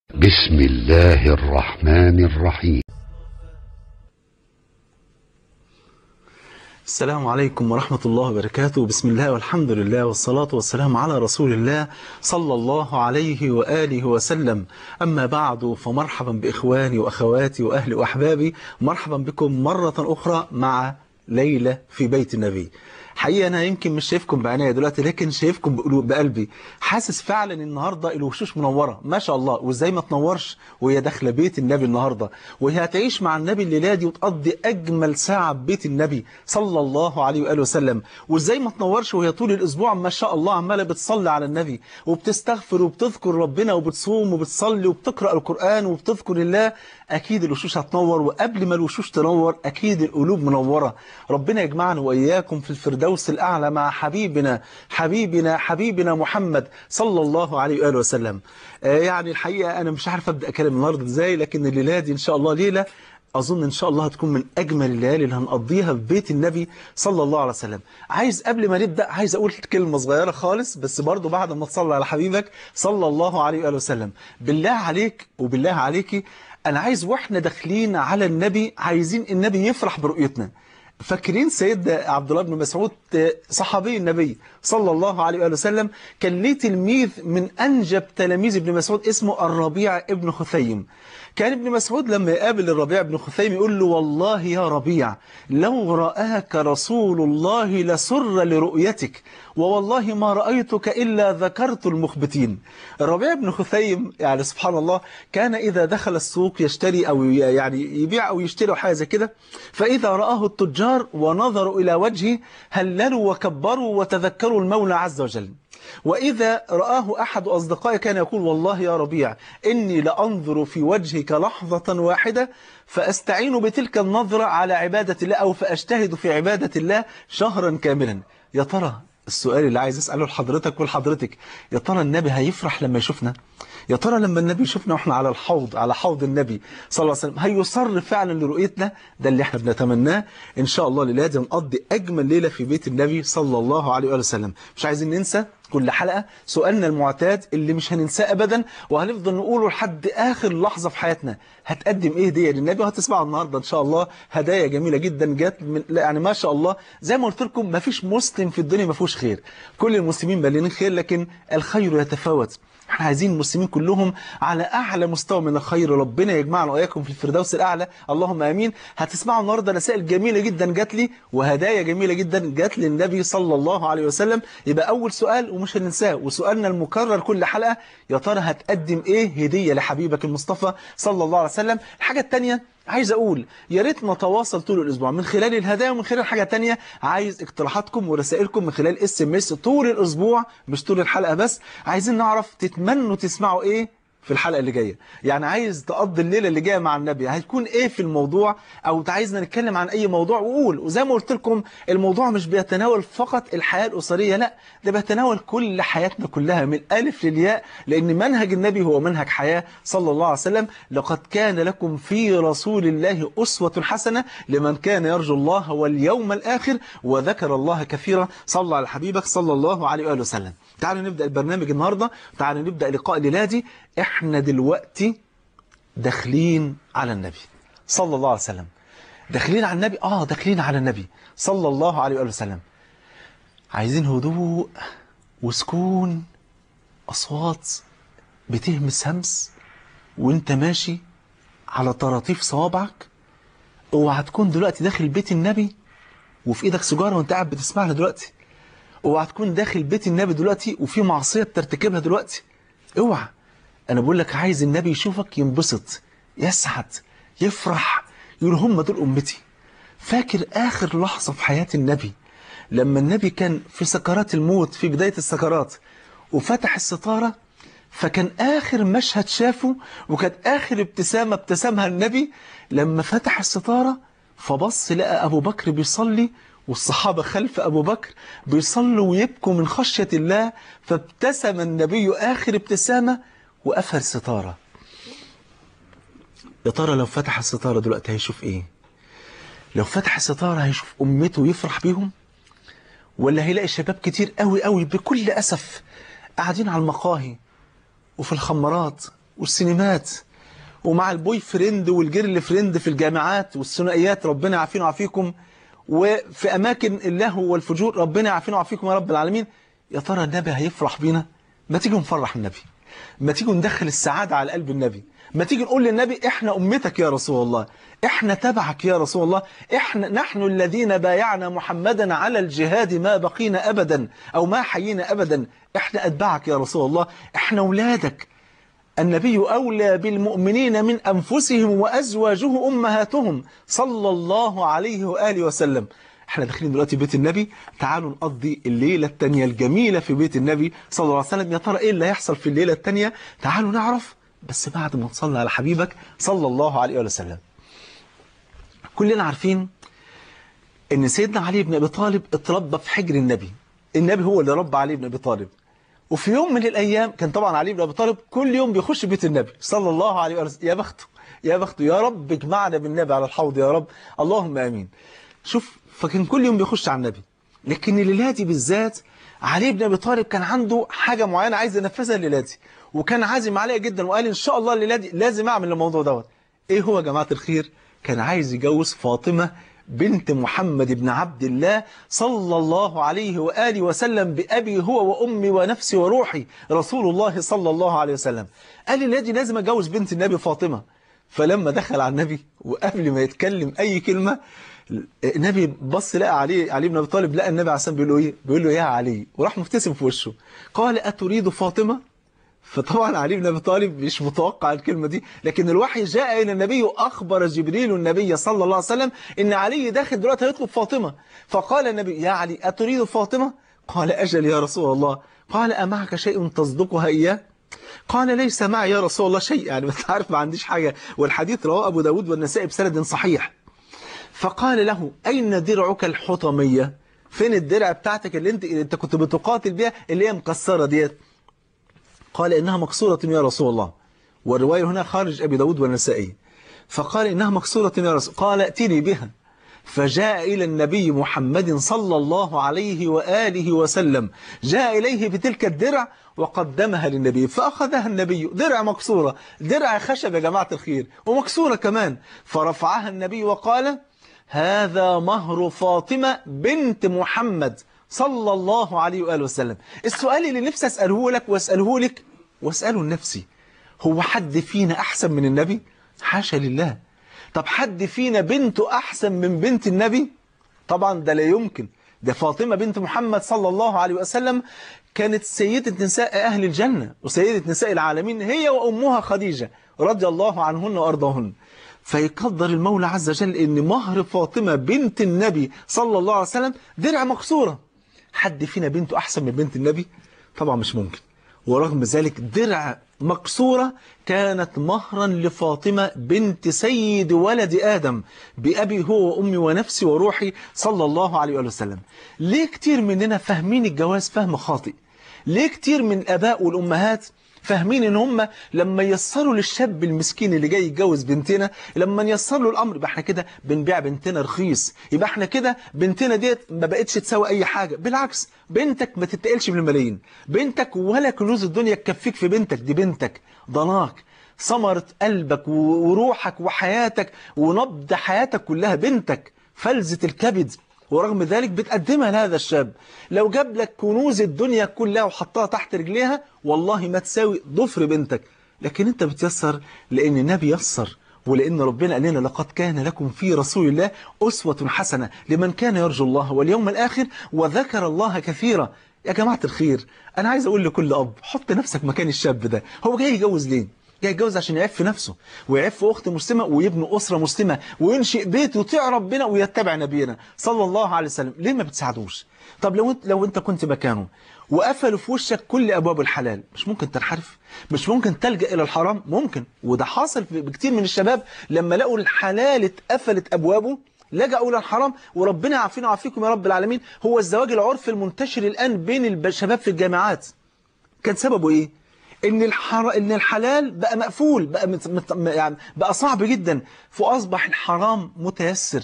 بسم الله الرحمن الرحيم السلام عليكم ورحمة الله وبركاته بسم الله والحمد لله والصلاة والسلام على رسول الله صلى الله عليه وآله وسلم أما بعد فمرحبا بإخواني وأخواتي وأهلي وأحبابي مرحبا بكم مرة أخرى مع ليلة في بيت النبي حقيقة أنا يمكن مش شايفكم بعناية دلوقتي لكن شايفكم بقلوب بقلبي حاسس فعلا النهاردة الوشوش منورة ما شاء الله وإزاي ما تنورش وهي داخلة بيت النبي النهاردة وهي هتعيش مع النبي الليلة دي وتقضي أجمل ساعة ببيت النبي صلى الله عليه وآله وسلم وإزاي ما تنورش وهي طول الأسبوع ما شاء الله عمالة بتصلي على النبي وبتستغفر وبتذكر ربنا وبتصوم وبتصلي وبتقرأ القرآن وبتذكر الله أكيد الوشوش هتنور وقبل ما الوشوش تنور أكيد القلوب منورة ربنا يجمعنا وإياكم في الفردوس الأعلى مع حبيبنا حبيبنا حبيبنا محمد صلى الله عليه وآله وسلم آه يعني الحقيقة أنا مش عارف أبدأ أكلم النهاردة إزاي لكن الليلة دي إن شاء الله ليلة أظن إن شاء الله هتكون من أجمل الليالي اللي هنقضيها في بيت النبي صلى الله عليه وسلم عايز قبل ما نبدأ عايز أقول كلمة صغيرة خالص بس برضو بعد ما تصلي على حبيبك صلى الله عليه وآله وسلم بالله عليك وبالله عليكي أنا عايز وإحنا داخلين على النبي عايزين النبي يفرح برؤيتنا فاكرين سيد عبد الله بن مسعود صحابي النبي صلى الله عليه وآله وسلم كان ليه تلميذ من أنجب تلاميذ ابن مسعود اسمه الربيع ابن خثيم كان ابن مسعود لما يقابل الربيع بن خثيم يقول له والله يا ربيع لو رآك رسول الله لسر لرؤيتك ووالله ما رأيتك إلا ذكرت المخبتين الربيع بن خثيم يعني سبحان الله كان إذا دخل السوق يشتري أو يعني يبيع أو يشتري حاجة زي كده فإذا رآه التجار ونظروا إلى وجهه هللوا وكبروا وتذكروا المولى عز وجل وإذا رآه أحد أصدقائي كان يقول والله يا ربيع إني لأنظر في وجهك لحظة واحدة فأستعين بتلك النظرة على عبادة الله أو فأجتهد في عبادة الله شهرا كاملا يا ترى السؤال اللي عايز أسأله لحضرتك ولحضرتك يا ترى النبي هيفرح لما يشوفنا يا ترى لما النبي يشوفنا واحنا على الحوض على حوض النبي صلى الله عليه وسلم هيصر فعلا لرؤيتنا ده اللي احنا بنتمناه ان شاء الله لازم نقضي اجمل ليله في بيت النبي صلى الله عليه وآله وسلم مش عايزين ننسى كل حلقة سؤالنا المعتاد اللي مش هننساه أبدا وهنفضل نقوله لحد آخر لحظة في حياتنا هتقدم إيه هدية للنبي وهتسمعوا النهاردة إن شاء الله هدايا جميلة جدا جت من يعني ما شاء الله زي ما قلت لكم ما فيش مسلم في الدنيا ما فيهوش خير كل المسلمين مليانين خير لكن الخير يتفاوت احنا عايزين المسلمين كلهم على أعلى مستوى من الخير ربنا يجمعنا وإياكم في الفردوس الأعلى اللهم آمين هتسمعوا النهاردة رسائل جميلة جدا جات لي وهدايا جميلة جدا جات للنبي صلى الله عليه وسلم يبقى أول سؤال ومش هننساه وسؤالنا المكرر كل حلقة يا ترى هتقدم إيه هدية لحبيبك المصطفى صلى الله عليه وسلم الحاجة الثانية عايز أقول يا ريت نتواصل طول الأسبوع من خلال الهدايا ومن خلال حاجة تانية عايز اقتراحاتكم ورسائلكم من خلال اس ام اس طول الأسبوع مش طول الحلقة بس عايزين نعرف تتمنوا تسمعوا إيه في الحلقة اللي جاية يعني عايز تقضي الليلة اللي جاية مع النبي هتكون ايه في الموضوع او عايزنا نتكلم عن اي موضوع وقول وزي ما قلت لكم الموضوع مش بيتناول فقط الحياة الأسرية لا ده بيتناول كل حياتنا كلها من ألف للياء لأن منهج النبي هو منهج حياة صلى الله عليه وسلم لقد كان لكم في رسول الله أسوة حسنة لمن كان يرجو الله واليوم الآخر وذكر الله كثيرا صلى على حبيبك صلى الله عليه وآله وسلم تعالوا نبدأ البرنامج النهاردة تعالوا نبدأ لقاء ليلادي احنا دلوقتي داخلين على النبي صلى الله عليه وسلم داخلين على النبي اه داخلين على النبي صلى الله عليه وآله وسلم عايزين هدوء وسكون أصوات بتهمس همس وانت ماشي على طراطيف صوابعك اوعى تكون دلوقتي داخل بيت النبي وفي ايدك سيجاره وانت قاعد بتسمعنا دلوقتي اوعى تكون داخل بيت النبي دلوقتي وفي معصيه بترتكبها دلوقتي اوعى انا بقول لك عايز النبي يشوفك ينبسط يسعد يفرح يقول هم دول امتي فاكر اخر لحظه في حياه النبي لما النبي كان في سكرات الموت في بدايه السكرات وفتح الستاره فكان آخر مشهد شافه وكانت آخر ابتسامة ابتسمها النبي لما فتح الستارة فبص لقى أبو بكر بيصلي والصحابة خلف أبو بكر بيصلوا ويبكوا من خشية الله فابتسم النبي آخر ابتسامة وقفل الستارة يا ترى لو فتح الستارة دلوقتي هيشوف إيه لو فتح الستارة هيشوف أمته يفرح بيهم ولا هيلاقي شباب كتير قوي قوي بكل أسف قاعدين على المقاهي وفي الخمرات والسينمات ومع البوي فريند والجيرل فريند في الجامعات والثنائيات ربنا يعافينا ويعافيكم وفي أماكن اللهو والفجور ربنا يعافينا ويعافيكم يا رب العالمين يا ترى النبي هيفرح بينا ما تيجي نفرح النبي ما تيجي ندخل السعادة على قلب النبي ما تيجي نقول للنبي احنا أمتك يا رسول الله احنا تبعك يا رسول الله احنا نحن الذين بايعنا محمدا على الجهاد ما بقينا أبدا أو ما حيينا أبدا احنا أتبعك يا رسول الله احنا أولادك النبي أولى بالمؤمنين من أنفسهم وأزواجه أمهاتهم صلى الله عليه وآله وسلم احنا داخلين دلوقتي بيت النبي تعالوا نقضي الليلة التانية الجميلة في بيت النبي صلى الله عليه وسلم يا ترى ايه اللي هيحصل في الليلة التانية تعالوا نعرف بس بعد ما نصلي على حبيبك صلى الله عليه وسلم كلنا عارفين ان سيدنا علي بن ابي طالب اتربى في حجر النبي النبي هو اللي ربى علي بن ابي طالب وفي يوم من الايام كان طبعا علي بن ابي طالب كل يوم بيخش بيت النبي صلى الله عليه وسلم يا بخته يا بخته يا رب اجمعنا بالنبي على الحوض يا رب اللهم امين شوف فكان كل يوم بيخش على النبي لكن الليله دي بالذات علي بن ابي طالب كان عنده حاجه معينه عايز ينفذها الليله دي وكان عازم عليها جدا وقال ان شاء الله الليله دي لازم اعمل الموضوع دوت ايه هو يا جماعه الخير كان عايز يجوز فاطمه بنت محمد بن عبد الله صلى الله عليه وآله وسلم بأبي هو وأمي ونفسي وروحي رسول الله صلى الله عليه وسلم قال لي دي لازم أجوز بنت النبي فاطمة فلما دخل على النبي وقبل ما يتكلم أي كلمة النبي بص لقى علي علي بن ابي طالب لقى النبي عليه الصلاه بيقول له ايه بيقول له يا علي وراح مبتسم في وشه قال اتريد فاطمه فطبعا علي بن ابي طالب مش متوقع الكلمه دي لكن الوحي جاء الى النبي واخبر جبريل النبي صلى الله عليه وسلم ان علي داخل دلوقتي هيطلب فاطمه فقال النبي يا علي اتريد فاطمه قال اجل يا رسول الله قال امعك شيء تصدقها اياه قال ليس معي يا رسول الله شيء يعني بس عارف ما عنديش حاجه والحديث رواه ابو داود والنسائي بسند صحيح فقال له أين درعك الحطمية فين الدرع بتاعتك اللي انت, اللي انت كنت بتقاتل بيها اللي هي مكسرة ديت قال إنها مكسورة يا رسول الله والرواية هنا خارج أبي داود والنسائي فقال إنها مكسورة يا رسول قال ائتني بها فجاء إلى النبي محمد صلى الله عليه وآله وسلم جاء إليه بتلك الدرع وقدمها للنبي فأخذها النبي درع مكسورة درع خشب يا جماعة الخير ومكسورة كمان فرفعها النبي وقال هذا مهر فاطمة بنت محمد صلى الله عليه وآله وسلم السؤال اللي نفسي أسأله لك وأسأله لك وأسأله لنفسي هو حد فينا أحسن من النبي حاشا لله طب حد فينا بنته أحسن من بنت النبي طبعا ده لا يمكن ده فاطمة بنت محمد صلى الله عليه وسلم كانت سيدة نساء أهل الجنة وسيدة نساء العالمين هي وأمها خديجة رضي الله عنهن وأرضاهن فيقدر المولى عز وجل ان مهر فاطمة بنت النبي صلى الله عليه وسلم درع مكسورة حد فينا بنته أحسن من بنت النبي طبعا مش ممكن ورغم ذلك درع مكسورة كانت مهرا لفاطمة بنت سيد ولد آدم بأبي هو وأمي ونفسي وروحي صلى الله عليه وسلم ليه كتير مننا فاهمين الجواز فهم خاطئ ليه كتير من الآباء والأمهات فاهمين ان هم لما يسروا للشاب المسكين اللي جاي يتجوز بنتنا لما يسر له الامر يبقى احنا كده بنبيع بنتنا رخيص يبقى احنا كده بنتنا ديت ما بقتش تساوي اي حاجه بالعكس بنتك ما تتقلش بالملايين بنتك ولا كنوز الدنيا تكفيك في بنتك دي بنتك ضناك ثمرة قلبك وروحك وحياتك ونبض حياتك كلها بنتك فلذة الكبد ورغم ذلك بتقدمها لهذا الشاب لو جاب لك كنوز الدنيا كلها وحطها تحت رجليها والله ما تساوي ضفر بنتك لكن انت بتيسر لان النبي يسر ولأن ربنا قال لنا لقد كان لكم في رسول الله أسوة حسنة لمن كان يرجو الله واليوم الآخر وذكر الله كثيرا يا جماعة الخير أنا عايز أقول لكل أب حط نفسك مكان الشاب ده هو جاي يتجوز ليه جاي يتجوز عشان يعف نفسه ويعف أخت مسلمة ويبني أسرة مسلمة وينشئ بيت ويطيع ربنا ويتبع نبينا صلى الله عليه وسلم ليه ما بتساعدوش طب لو انت لو انت كنت مكانه وقفلوا في وشك كل ابواب الحلال مش ممكن تنحرف مش ممكن تلجأ الى الحرام ممكن وده حاصل بكتير من الشباب لما لقوا الحلال اتقفلت ابوابه لجأوا الى الحرام وربنا يعافينا ويعافيكم يا رب العالمين هو الزواج العرفي المنتشر الان بين الشباب في الجامعات كان سببه ايه ان الحر... ان الحلال بقى مقفول بقى مت... مت... يعني بقى صعب جدا فاصبح الحرام متيسر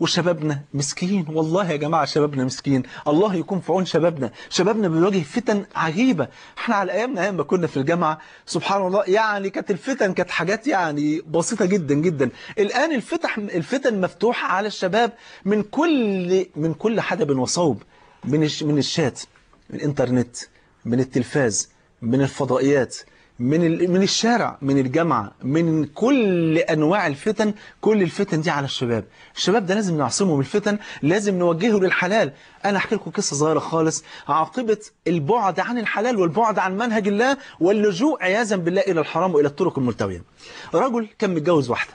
وشبابنا مسكين والله يا جماعة شبابنا مسكين الله يكون في عون شبابنا شبابنا بيواجه فتن عجيبة احنا على ايامنا ايام ما كنا في الجامعة سبحان الله يعني كانت الفتن كانت حاجات يعني بسيطة جدا جدا الآن الفتح الفتن مفتوحة على الشباب من كل من كل حدب وصوب من الش من الشات من الانترنت من التلفاز من الفضائيات من ال- من الشارع من الجامعة من كل أنواع الفتن كل الفتن دي على الشباب الشباب ده لازم نعصمه من الفتن لازم نوجهه للحلال أنا أحكي لكم قصة صغيرة خالص عاقبة البعد عن الحلال والبعد عن منهج الله واللجوء عياذا بالله إلى الحرام وإلى الطرق الملتوية رجل كان متجوز واحدة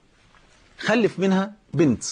خلف منها بنت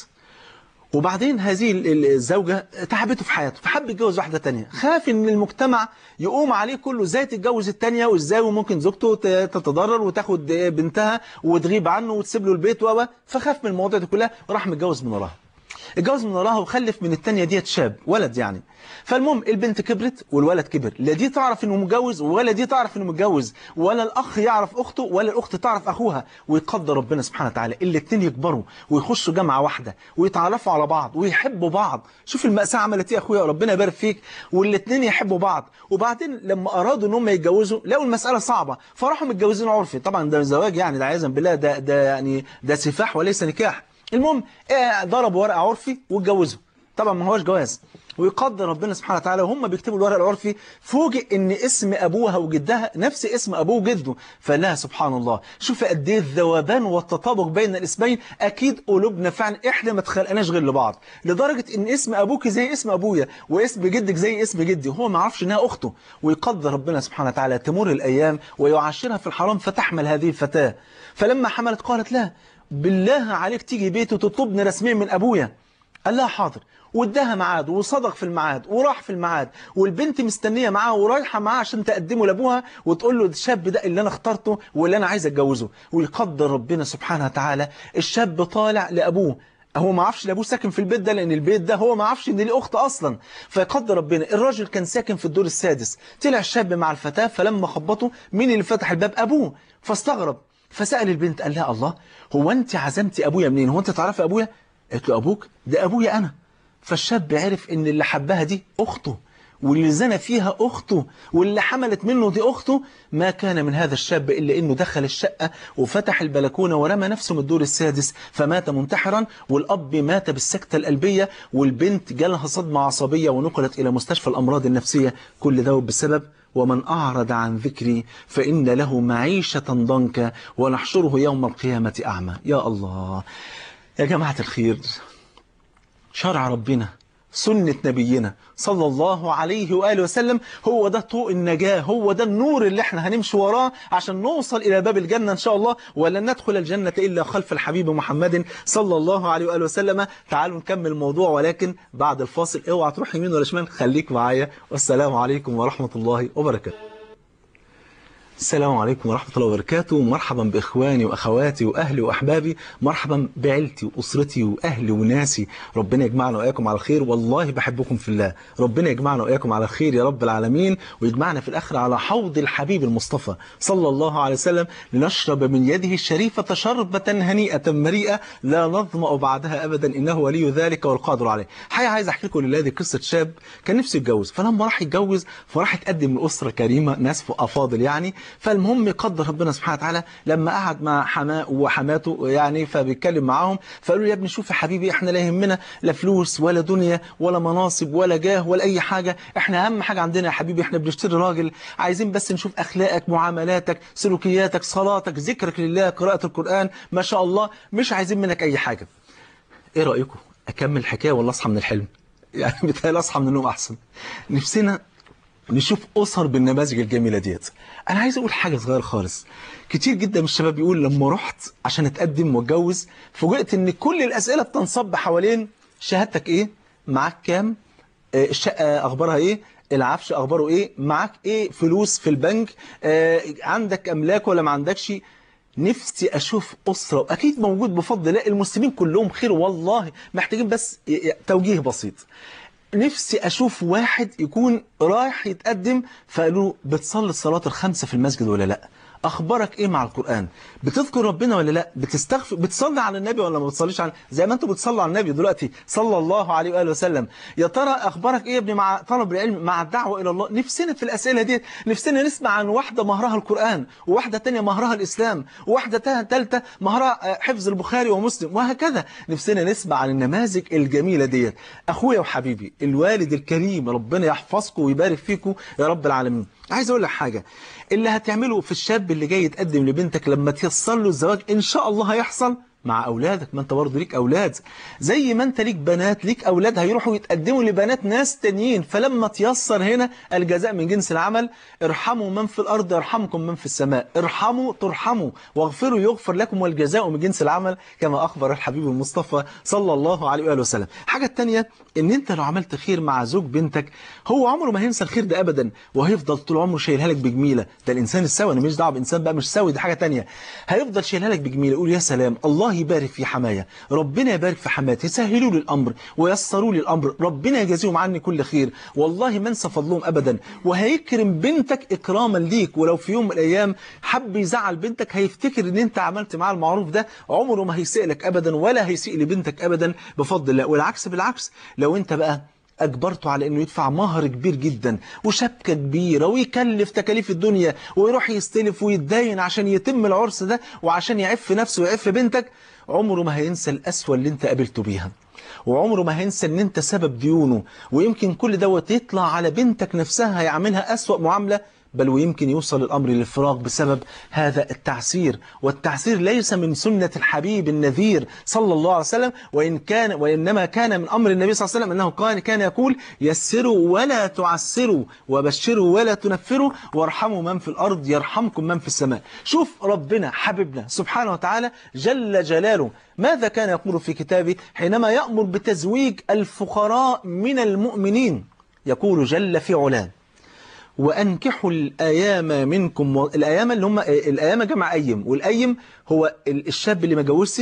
وبعدين هذه ال- الزوجة تعبته في حياته فحب يتجوز واحدة تانية خاف ان المجتمع يقوم عليه كله ازاي تتجوز التانية وازاي وممكن زوجته ت- تتضرر وتاخد بنتها وتغيب عنه وتسيب له البيت و فخاف من المواضيع دي كلها وراح متجوز من وراها اتجوز من وراها وخلف من التانية ديت شاب ولد يعني فالمهم البنت كبرت والولد كبر لا دي تعرف انه متجوز ولا دي تعرف انه متجوز ولا الاخ يعرف اخته ولا الاخت تعرف اخوها ويقدر ربنا سبحانه وتعالى الاتنين يكبروا ويخشوا جامعة واحدة ويتعرفوا على بعض ويحبوا بعض شوف المأساة عملت ايه يا اخويا ربنا يبارك فيك والاتنين يحبوا بعض وبعدين لما ارادوا ان هم يتجوزوا لقوا المسألة صعبة فراحوا متجوزين عرفي طبعا ده زواج يعني ده عياذا بالله ده ده يعني ده سفاح وليس نكاح المهم آه، ضربوا ورقة عرفي واتجوزوا طبعا ما هوش جواز ويقدر ربنا سبحانه وتعالى وهم بيكتبوا الورق العرفي فوجئ ان اسم ابوها وجدها نفس اسم ابوه وجده فقال لها سبحان الله شوف قد ايه الذوبان والتطابق بين الاسمين اكيد قلوبنا فعلا احنا ما تخلقناش غير لبعض لدرجه ان اسم ابوك زي اسم ابويا واسم جدك زي اسم جدي وهو ما يعرفش انها اخته ويقدر ربنا سبحانه وتعالى تمر الايام ويعاشرها في الحرام فتحمل هذه الفتاه فلما حملت قالت لا بالله عليك تيجي بيتي وتطلبني رسميا من ابويا قال لها حاضر واداها ميعاد وصدق في الميعاد وراح في الميعاد والبنت مستنيه معاه ورايحه معاه عشان تقدمه لابوها وتقول له الشاب ده اللي انا اخترته واللي انا عايز اتجوزه ويقدر ربنا سبحانه وتعالى الشاب طالع لابوه هو ما عرفش لابوه ساكن في البيت ده لان البيت ده هو ما عرفش ان ليه اخت اصلا فيقدر ربنا الراجل كان ساكن في الدور السادس طلع الشاب مع الفتاه فلما خبطوا مين اللي فتح الباب ابوه فاستغرب فسأل البنت قال لها الله هو انت عزمتي ابويا منين هو انت تعرفي ابويا قالت له ابوك ده ابويا انا فالشاب عرف ان اللي حبها دي اخته واللي زنى فيها اخته واللي حملت منه دي اخته ما كان من هذا الشاب الا انه دخل الشقه وفتح البلكونه ورمى نفسه من الدور السادس فمات منتحرا والاب مات بالسكته القلبيه والبنت جالها صدمه عصبيه ونقلت الى مستشفى الامراض النفسيه كل ده بسبب ومن أعرض عن ذكري فإن له معيشة ضنكا ونحشره يوم القيامة أعمى يا الله يا جماعة الخير شرع ربنا سنة نبينا صلى الله عليه وآله وسلم هو ده طوق النجاة هو ده النور اللي احنا هنمشي وراه عشان نوصل إلى باب الجنة إن شاء الله ولن ندخل الجنة إلا خلف الحبيب محمد صلى الله عليه وآله وسلم تعالوا نكمل الموضوع ولكن بعد الفاصل اوعى تروح يمين ولا شمال خليك معايا والسلام عليكم ورحمة الله وبركاته السلام عليكم ورحمة الله وبركاته مرحبا بإخواني وأخواتي وأهلي وأحبابي مرحبا بعيلتي وأسرتي وأهلي وناسي ربنا يجمعنا وإياكم على الخير والله بحبكم في الله ربنا يجمعنا وإياكم على الخير يا رب العالمين ويجمعنا في الآخر على حوض الحبيب المصطفى صلى الله عليه وسلم لنشرب من يده الشريفة شربة هنيئة مريئة لا نظمأ بعدها أبدا إنه ولي ذلك والقادر عليه حقيقة عايز أحكي لكم لله دي قصة شاب كان نفسه يتجوز فلما راح يتجوز فراح يتقدم لأسرة كريمة ناس أفاضل يعني فالمهم يقدر ربنا سبحانه وتعالى لما قعد مع حماه وحماته يعني فبيتكلم معاهم فقالوا له يا ابني شوف يا حبيبي احنا لا يهمنا لا فلوس ولا دنيا ولا مناصب ولا جاه ولا اي حاجه احنا اهم حاجه عندنا يا حبيبي احنا بنشتري راجل عايزين بس نشوف اخلاقك معاملاتك سلوكياتك صلاتك ذكرك لله قراءه القران ما شاء الله مش عايزين منك اي حاجه ايه رايكم اكمل الحكايه ولا اصحى من الحلم يعني بتهيألي اصحى من النوم احسن نفسنا نشوف أسر بالنماذج الجميلة ديت أنا عايز أقول حاجة صغيرة خالص كتير جدا من الشباب يقول لما رحت عشان أتقدم وأتجوز فوجئت إن كل الأسئلة بتنصب حوالين شهادتك إيه معاك كام آه، الشقة أخبارها إيه العفش أخباره إيه معاك إيه فلوس في البنك آه، عندك أملاك ولا ما عندكش نفسي أشوف أسرة وأكيد موجود بفضل الله المسلمين كلهم خير والله محتاجين بس ي- ي- توجيه بسيط نفسي أشوف واحد يكون رايح يتقدم فقالوا له بتصلي الصلاة الخمسة في المسجد ولا لا اخبارك ايه مع القران بتذكر ربنا ولا لا بتستغفر بتصلي على النبي ولا ما بتصليش على زي ما انتوا بتصلوا على النبي دلوقتي صلى الله عليه واله وسلم يا ترى اخبارك ايه يا ابني مع طلب العلم مع الدعوه الى الله نفسنا في الاسئله دي نفسنا نسمع عن واحده مهرها القران وواحده تانية مهرها الاسلام وواحده ثالثه مهرها حفظ البخاري ومسلم وهكذا نفسنا نسمع عن النماذج الجميله ديت اخويا وحبيبي الوالد الكريم ربنا يحفظكم ويبارك فيكم يا رب العالمين عايز اقول لك حاجه اللي هتعمله في الشاب اللي جاي يتقدم لبنتك لما تيسر له الزواج ان شاء الله هيحصل مع اولادك ما انت برضه ليك اولاد زي ما انت ليك بنات ليك اولاد هيروحوا يتقدموا لبنات ناس تانيين فلما تيسر هنا الجزاء من جنس العمل ارحموا من في الارض يرحمكم من في السماء ارحموا ترحموا واغفروا يغفر لكم والجزاء من جنس العمل كما اخبر الحبيب المصطفى صلى الله عليه واله وسلم حاجه الثانيه ان انت لو عملت خير مع زوج بنتك هو عمره ما هينسى الخير ده ابدا وهيفضل طول عمره شايلها لك بجميله ده الانسان السوي انا مش دعوه بانسان بقى مش سوي دي حاجه ثانيه هيفضل شايلها لك بجميله يقول يا سلام الله يبارك في حماية ربنا يبارك في حماتي يسهلوا لي الأمر ويسروا لي الأمر ربنا يجازيهم عني كل خير والله ما انسى فضلهم أبدا وهيكرم بنتك إكراما ليك ولو في يوم من الأيام حب يزعل بنتك هيفتكر ان انت عملت معاه المعروف ده عمره ما هيسيء لك أبدا ولا هيسيء لبنتك أبدا بفضل الله والعكس بالعكس لو انت بقى أجبرته على أنه يدفع مهر كبير جدا وشبكة كبيرة ويكلف تكاليف الدنيا ويروح يستلف ويتدين عشان يتم العرس ده وعشان يعف نفسه ويعف بنتك عمره ما هينسى الأسوأ اللي انت قابلته بيها وعمره ما هينسى ان انت سبب ديونه ويمكن كل دوت يطلع على بنتك نفسها هيعملها أسوأ معاملة بل ويمكن يوصل الأمر للفراق بسبب هذا التعسير والتعسير ليس من سنة الحبيب النذير صلى الله عليه وسلم وإن كان وإنما كان من أمر النبي صلى الله عليه وسلم أنه كان كان يقول يسروا ولا تعسروا وبشروا ولا تنفروا وارحموا من في الأرض يرحمكم من في السماء شوف ربنا حبيبنا سبحانه وتعالى جل جلاله ماذا كان يقول في كتابه حينما يأمر بتزويج الفقراء من المؤمنين يقول جل في علاه وأنكحوا الأيام منكم و... الأيام اللي هم الأيام جمع أيم والأيم هو الشاب اللي ما جوزش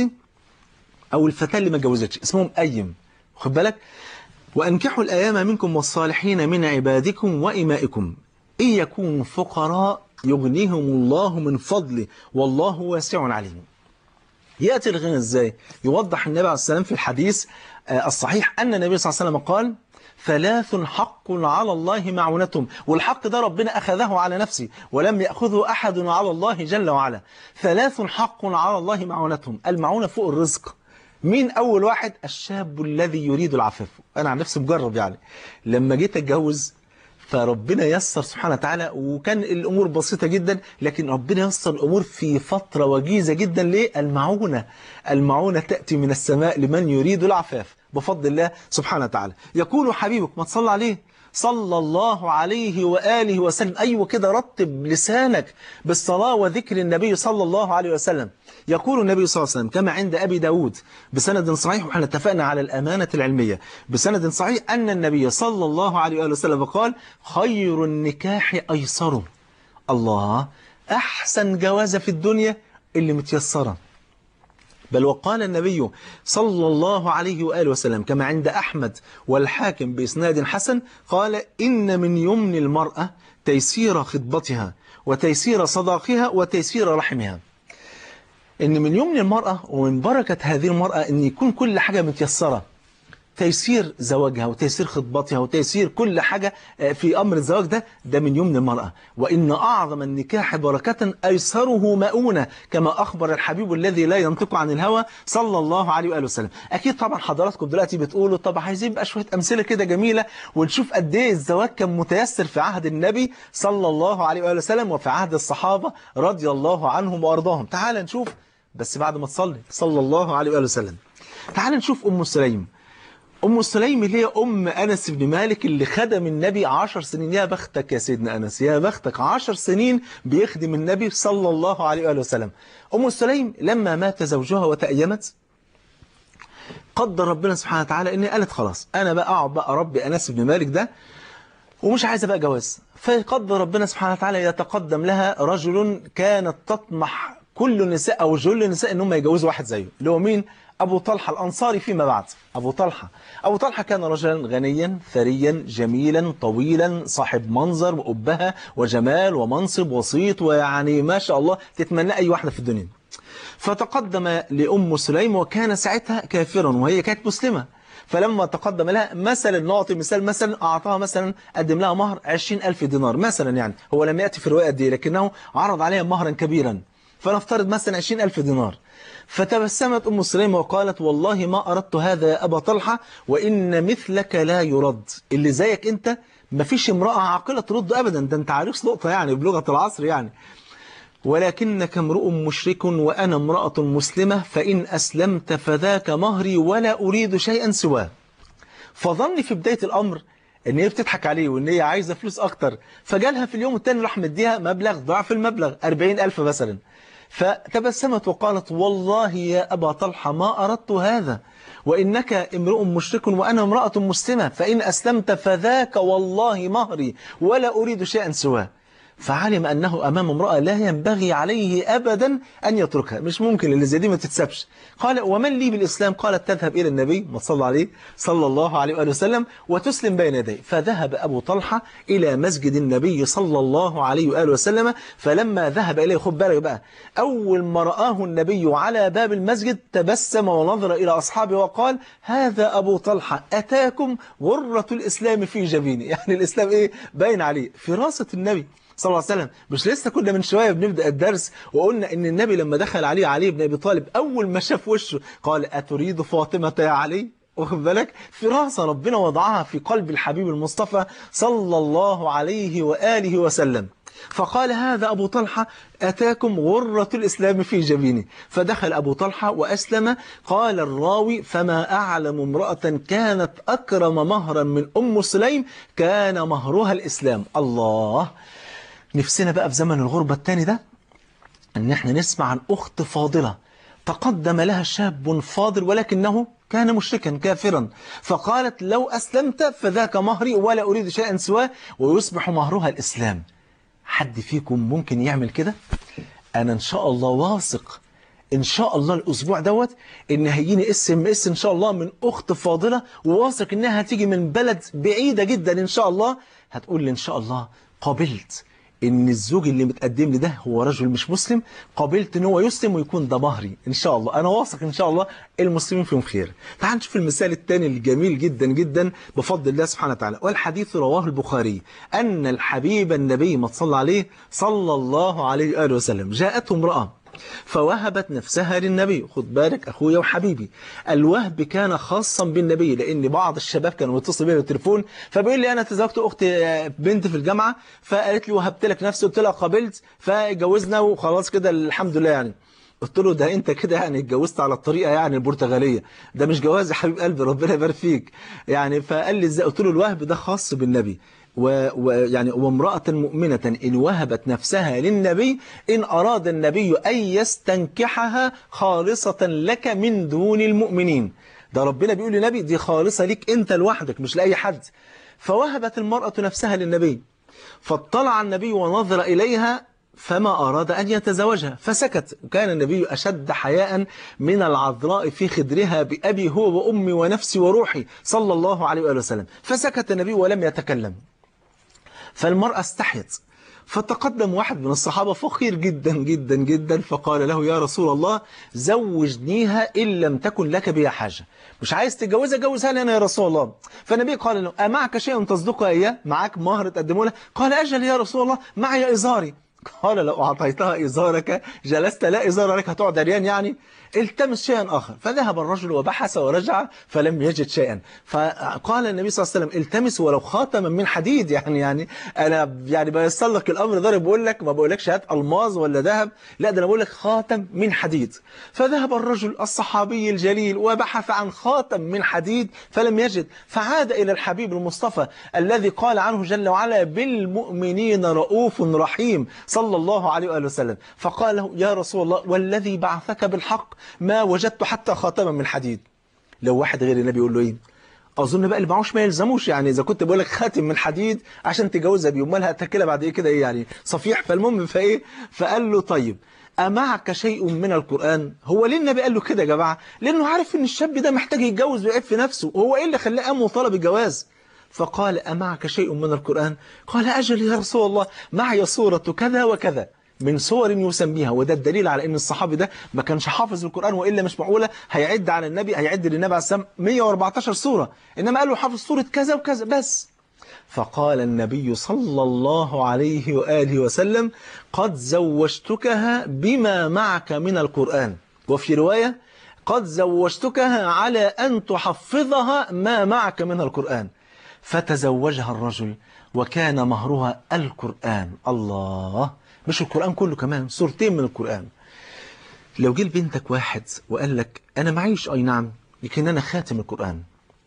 أو الفتاة اللي ما جوزتش اسمهم أيم خد بالك وأنكحوا الأيام منكم والصالحين من عبادكم وإمائكم إن يكونوا فقراء يغنيهم الله من فضله والله واسع عليم يأتي الغنى إزاي يوضح النبي عليه السلام في الحديث الصحيح أن النبي صلى الله عليه وسلم قال ثلاث حق على الله معونتهم والحق ده ربنا أخذه على نفسه ولم يأخذه أحد على الله جل وعلا ثلاث حق على الله معونتهم المعونة فوق الرزق مين أول واحد الشاب الذي يريد العفاف أنا عن نفسي مجرب يعني لما جيت أتجوز فربنا يسر سبحانه وتعالى وكان الأمور بسيطة جدا لكن ربنا يسر الأمور في فترة وجيزة جدا ليه المعونة المعونة تأتي من السماء لمن يريد العفاف بفضل الله سبحانه وتعالى يقول حبيبك ما تصلى عليه صلى الله عليه وآله وسلم أيوة كده رتب لسانك بالصلاة وذكر النبي صلى الله عليه وسلم يقول النبي صلى الله عليه وسلم كما عند أبي داود بسند صحيح وحنا اتفقنا على الأمانة العلمية بسند صحيح أن النبي صلى الله عليه وآله وسلم قال خير النكاح أيسره الله أحسن جوازة في الدنيا اللي متيسرة بل وقال النبي صلى الله عليه وآله وسلم كما عند أحمد والحاكم بإسناد حسن قال إن من يمن المرأة تيسير خطبتها وتيسير صداقها وتيسير رحمها إن من يمن المرأة ومن بركة هذه المرأة أن يكون كل حاجة متيسرة تيسير زواجها وتيسير خطبتها وتيسير كل حاجة في أمر الزواج ده ده من يمن المرأة وإن أعظم النكاح بركة أيسره مؤونة كما أخبر الحبيب الذي لا ينطق عن الهوى صلى الله عليه وآله وسلم أكيد طبعا حضراتكم دلوقتي بتقولوا طب عايزين بقى شوية أمثلة كده جميلة ونشوف قد إيه الزواج كان متيسر في عهد النبي صلى الله عليه وآله وسلم وفي عهد الصحابة رضي الله عنهم وأرضاهم تعال نشوف بس بعد ما تصلي صلى الله عليه وآله وسلم تعال نشوف أم سليم أم سليم اللي هي أم أنس بن مالك اللي خدم النبي عشر سنين يا بختك يا سيدنا أنس يا بختك عشر سنين بيخدم النبي صلى الله عليه وآله وسلم أم سليم لما مات زوجها وتأيمت قدر ربنا سبحانه وتعالى إن قالت خلاص أنا بقى أقعد بقى ربي أنس بن مالك ده ومش عايزة بقى جواز فيقدر ربنا سبحانه وتعالى يتقدم لها رجل كانت تطمح كل النساء أو جل النساء إن هم يجوزوا واحد زيه اللي هو مين أبو طلحة الأنصاري فيما بعد أبو طلحة أبو طلحة كان رجلا غنيا ثريا جميلا طويلا صاحب منظر وأبهة وجمال ومنصب وصيت ويعني ما شاء الله تتمنى أي واحدة في الدنيا فتقدم لأم سليم وكان ساعتها كافرا وهي كانت مسلمة فلما تقدم لها مثلا نعطي مثال مثلا أعطاها مثلا قدم لها مهر 20000 دينار مثلا يعني هو لم يأتي في الرواية دي لكنه عرض عليها مهرا كبيرا فنفترض مثلا 20000 دينار فتبسمت أم سليم وقالت والله ما أردت هذا يا أبا طلحة وإن مثلك لا يرد اللي زيك أنت ما فيش امرأة عاقلة ترد أبدا ده أنت عارف نقطة يعني بلغة العصر يعني ولكنك امرؤ مشرك وأنا امرأة مسلمة فإن أسلمت فذاك مهري ولا أريد شيئا سواه فظني في بداية الأمر ان هي بتضحك عليه وان هي عايزة فلوس أكتر فجالها في اليوم الثاني راح مديها مبلغ ضعف المبلغ 40000 مثلا فتبسمت وقالت والله يا أبا طلحة ما أردت هذا وإنك امرؤ مشرك وأنا امرأة مسلمة فإن أسلمت فذاك والله مهري ولا أريد شيئا سواه فعلم أنه أمام امرأة لا ينبغي عليه أبدا أن يتركها مش ممكن اللي زي دي ما تتسبش قال ومن لي بالإسلام قالت تذهب إلى النبي ما صلى عليه صلى الله عليه وآله وسلم وتسلم بين يديه فذهب أبو طلحة إلى مسجد النبي صلى الله عليه وآله وسلم فلما ذهب إليه خد بالك بقى أول ما رآه النبي على باب المسجد تبسم ونظر إلى أصحابه وقال هذا أبو طلحة أتاكم غرة الإسلام في جبينه يعني الإسلام إيه باين عليه فراسة النبي صلى الله عليه وسلم مش لسه كنا من شوية بنبدأ الدرس وقلنا ان النبي لما دخل عليه علي بن ابي طالب اول ما شاف وشه قال اتريد فاطمة يا علي واخد بالك فراسة ربنا وضعها في قلب الحبيب المصطفى صلى الله عليه وآله وسلم فقال هذا أبو طلحة أتاكم غرة الإسلام في جبينه فدخل أبو طلحة وأسلم قال الراوي فما أعلم امرأة كانت أكرم مهرا من أم سليم كان مهرها الإسلام الله نفسنا بقى في زمن الغربة الثاني ده ان احنا نسمع عن اخت فاضلة تقدم لها شاب فاضل ولكنه كان مشركا كافرا فقالت لو أسلمت فذاك مهري ولا أريد شيئا سواه ويصبح مهرها الإسلام حد فيكم ممكن يعمل كده أنا إن شاء الله واثق إن شاء الله الأسبوع دوت إن هيجيني اس ام اس إن شاء الله من أخت فاضلة وواثق إنها هتيجي من بلد بعيدة جدا إن شاء الله هتقول لي إن شاء الله قابلت ان الزوج اللي متقدم لي ده هو رجل مش مسلم قابلت ان هو يسلم ويكون ده مهري ان شاء الله انا واثق ان شاء الله المسلمين فيهم خير تعال نشوف المثال الثاني الجميل جدا جدا بفضل الله سبحانه وتعالى والحديث رواه البخاري ان الحبيب النبي ما صلى عليه صلى الله عليه واله وسلم جاءته امراه فوهبت نفسها للنبي خد بالك أخويا وحبيبي الوهب كان خاصا بالنبي لأن بعض الشباب كانوا متصل بي بالتليفون فبيقول لي أنا تزوجت أخت بنت في الجامعة فقالت لي وهبت لك نفسي قلت لها قابلت فجوزنا وخلاص كده الحمد لله يعني قلت له ده انت كده يعني اتجوزت على الطريقه يعني البرتغاليه ده مش جواز يا حبيب قلبي ربنا يبارك فيك يعني فقال لي ازاي قلت له الوهب ده خاص بالنبي ويعني وامرأة مؤمنة إن وهبت نفسها للنبي إن أراد النبي أن يستنكحها خالصة لك من دون المؤمنين ده ربنا بيقول للنبي دي خالصة ليك أنت لوحدك مش لأي حد فوهبت المرأة نفسها للنبي فاطلع النبي ونظر إليها فما أراد أن يتزوجها فسكت وكان النبي أشد حياء من العذراء في خدرها بأبي هو وأمي ونفسي وروحي صلى الله عليه وآله وسلم فسكت النبي ولم يتكلم فالمرأة استحيت فتقدم واحد من الصحابة فقير جدا جدا جدا فقال له يا رسول الله زوجنيها إن لم تكن لك بها حاجة مش عايز تتجوزها جوزها لي أنا يا رسول الله فالنبي قال له أمعك شيء تصدقها إياه معك مهر تقدمه له قال أجل يا رسول الله معي إزاري قال لو أعطيتها إزارك جلست لا إزار لك هتقعد عريان يعني التمس شيئا آخر فذهب الرجل وبحث ورجع فلم يجد شيئا فقال النبي صلى الله عليه وسلم التمس ولو خاتما من حديد يعني يعني أنا يعني بيسر لك الأمر ده بقول لك ما بقولكش هات ألماظ ولا ذهب لا ده أنا بقول لك خاتم من حديد فذهب الرجل الصحابي الجليل وبحث عن خاتم من حديد فلم يجد فعاد إلى الحبيب المصطفى الذي قال عنه جل وعلا بالمؤمنين رؤوف رحيم صلى الله عليه وآله وسلم فقال له يا رسول الله والذي بعثك بالحق ما وجدت حتى خاتما من حديد لو واحد غير النبي يقول له ايه اظن بقى اللي معهوش ما يلزموش يعني اذا كنت بقول لك خاتم من حديد عشان تجوزها بيه امال هتاكلها بعد ايه كده ايه يعني صفيح فالمهم فايه فقال له طيب أمعك شيء من القرآن هو ليه النبي قال له كده يا جماعة لأنه عارف إن الشاب ده محتاج يتجوز ويعيب في نفسه هو إيه اللي خلاه قام وطلب الجواز فقال أمعك شيء من القرآن قال أجل يا رسول الله معي صورة كذا وكذا من صور يسميها وده الدليل على ان الصحابي ده ما كانش حافظ القرآن وإلا مش معقولة هيعد على النبي هيعد للنبي عليه السلام 114 سورة إنما قال له حافظ سورة كذا وكذا بس فقال النبي صلى الله عليه وآله وسلم قد زوجتكها بما معك من القرآن وفي رواية قد زوجتكها على أن تحفظها ما معك من القرآن فتزوجها الرجل وكان مهرها القرآن الله مش القرآن كله كمان سورتين من القرآن لو جه لبنتك واحد وقال لك أنا معيش أي نعم لكن أنا خاتم القرآن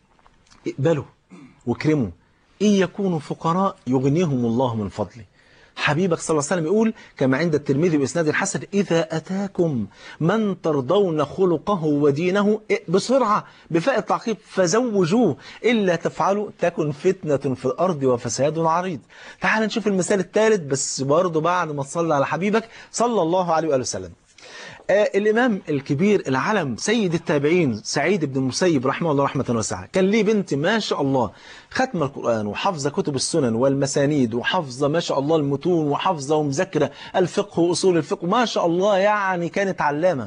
اقبله واكرمه إن يكونوا فقراء يغنيهم الله من فضله حبيبك صلى الله عليه وسلم يقول كما عند الترمذي بإسناد الحسن إذا أتاكم من ترضون خلقه ودينه بسرعة بفاء التعقيب فزوجوه إلا تفعلوا تكن فتنة في الأرض وفساد عريض تعال نشوف المثال الثالث بس برضه بعد ما تصلي على حبيبك صلى الله عليه وآله وسلم آه الإمام الكبير العلم سيد التابعين سعيد بن المسيب رحمه الله رحمة واسعة كان ليه بنت ما شاء الله ختم القرآن وحافظة كتب السنن والمسانيد وحافظة ما شاء الله المتون وحافظة ومذاكرة الفقه وأصول الفقه ما شاء الله يعني كانت علامة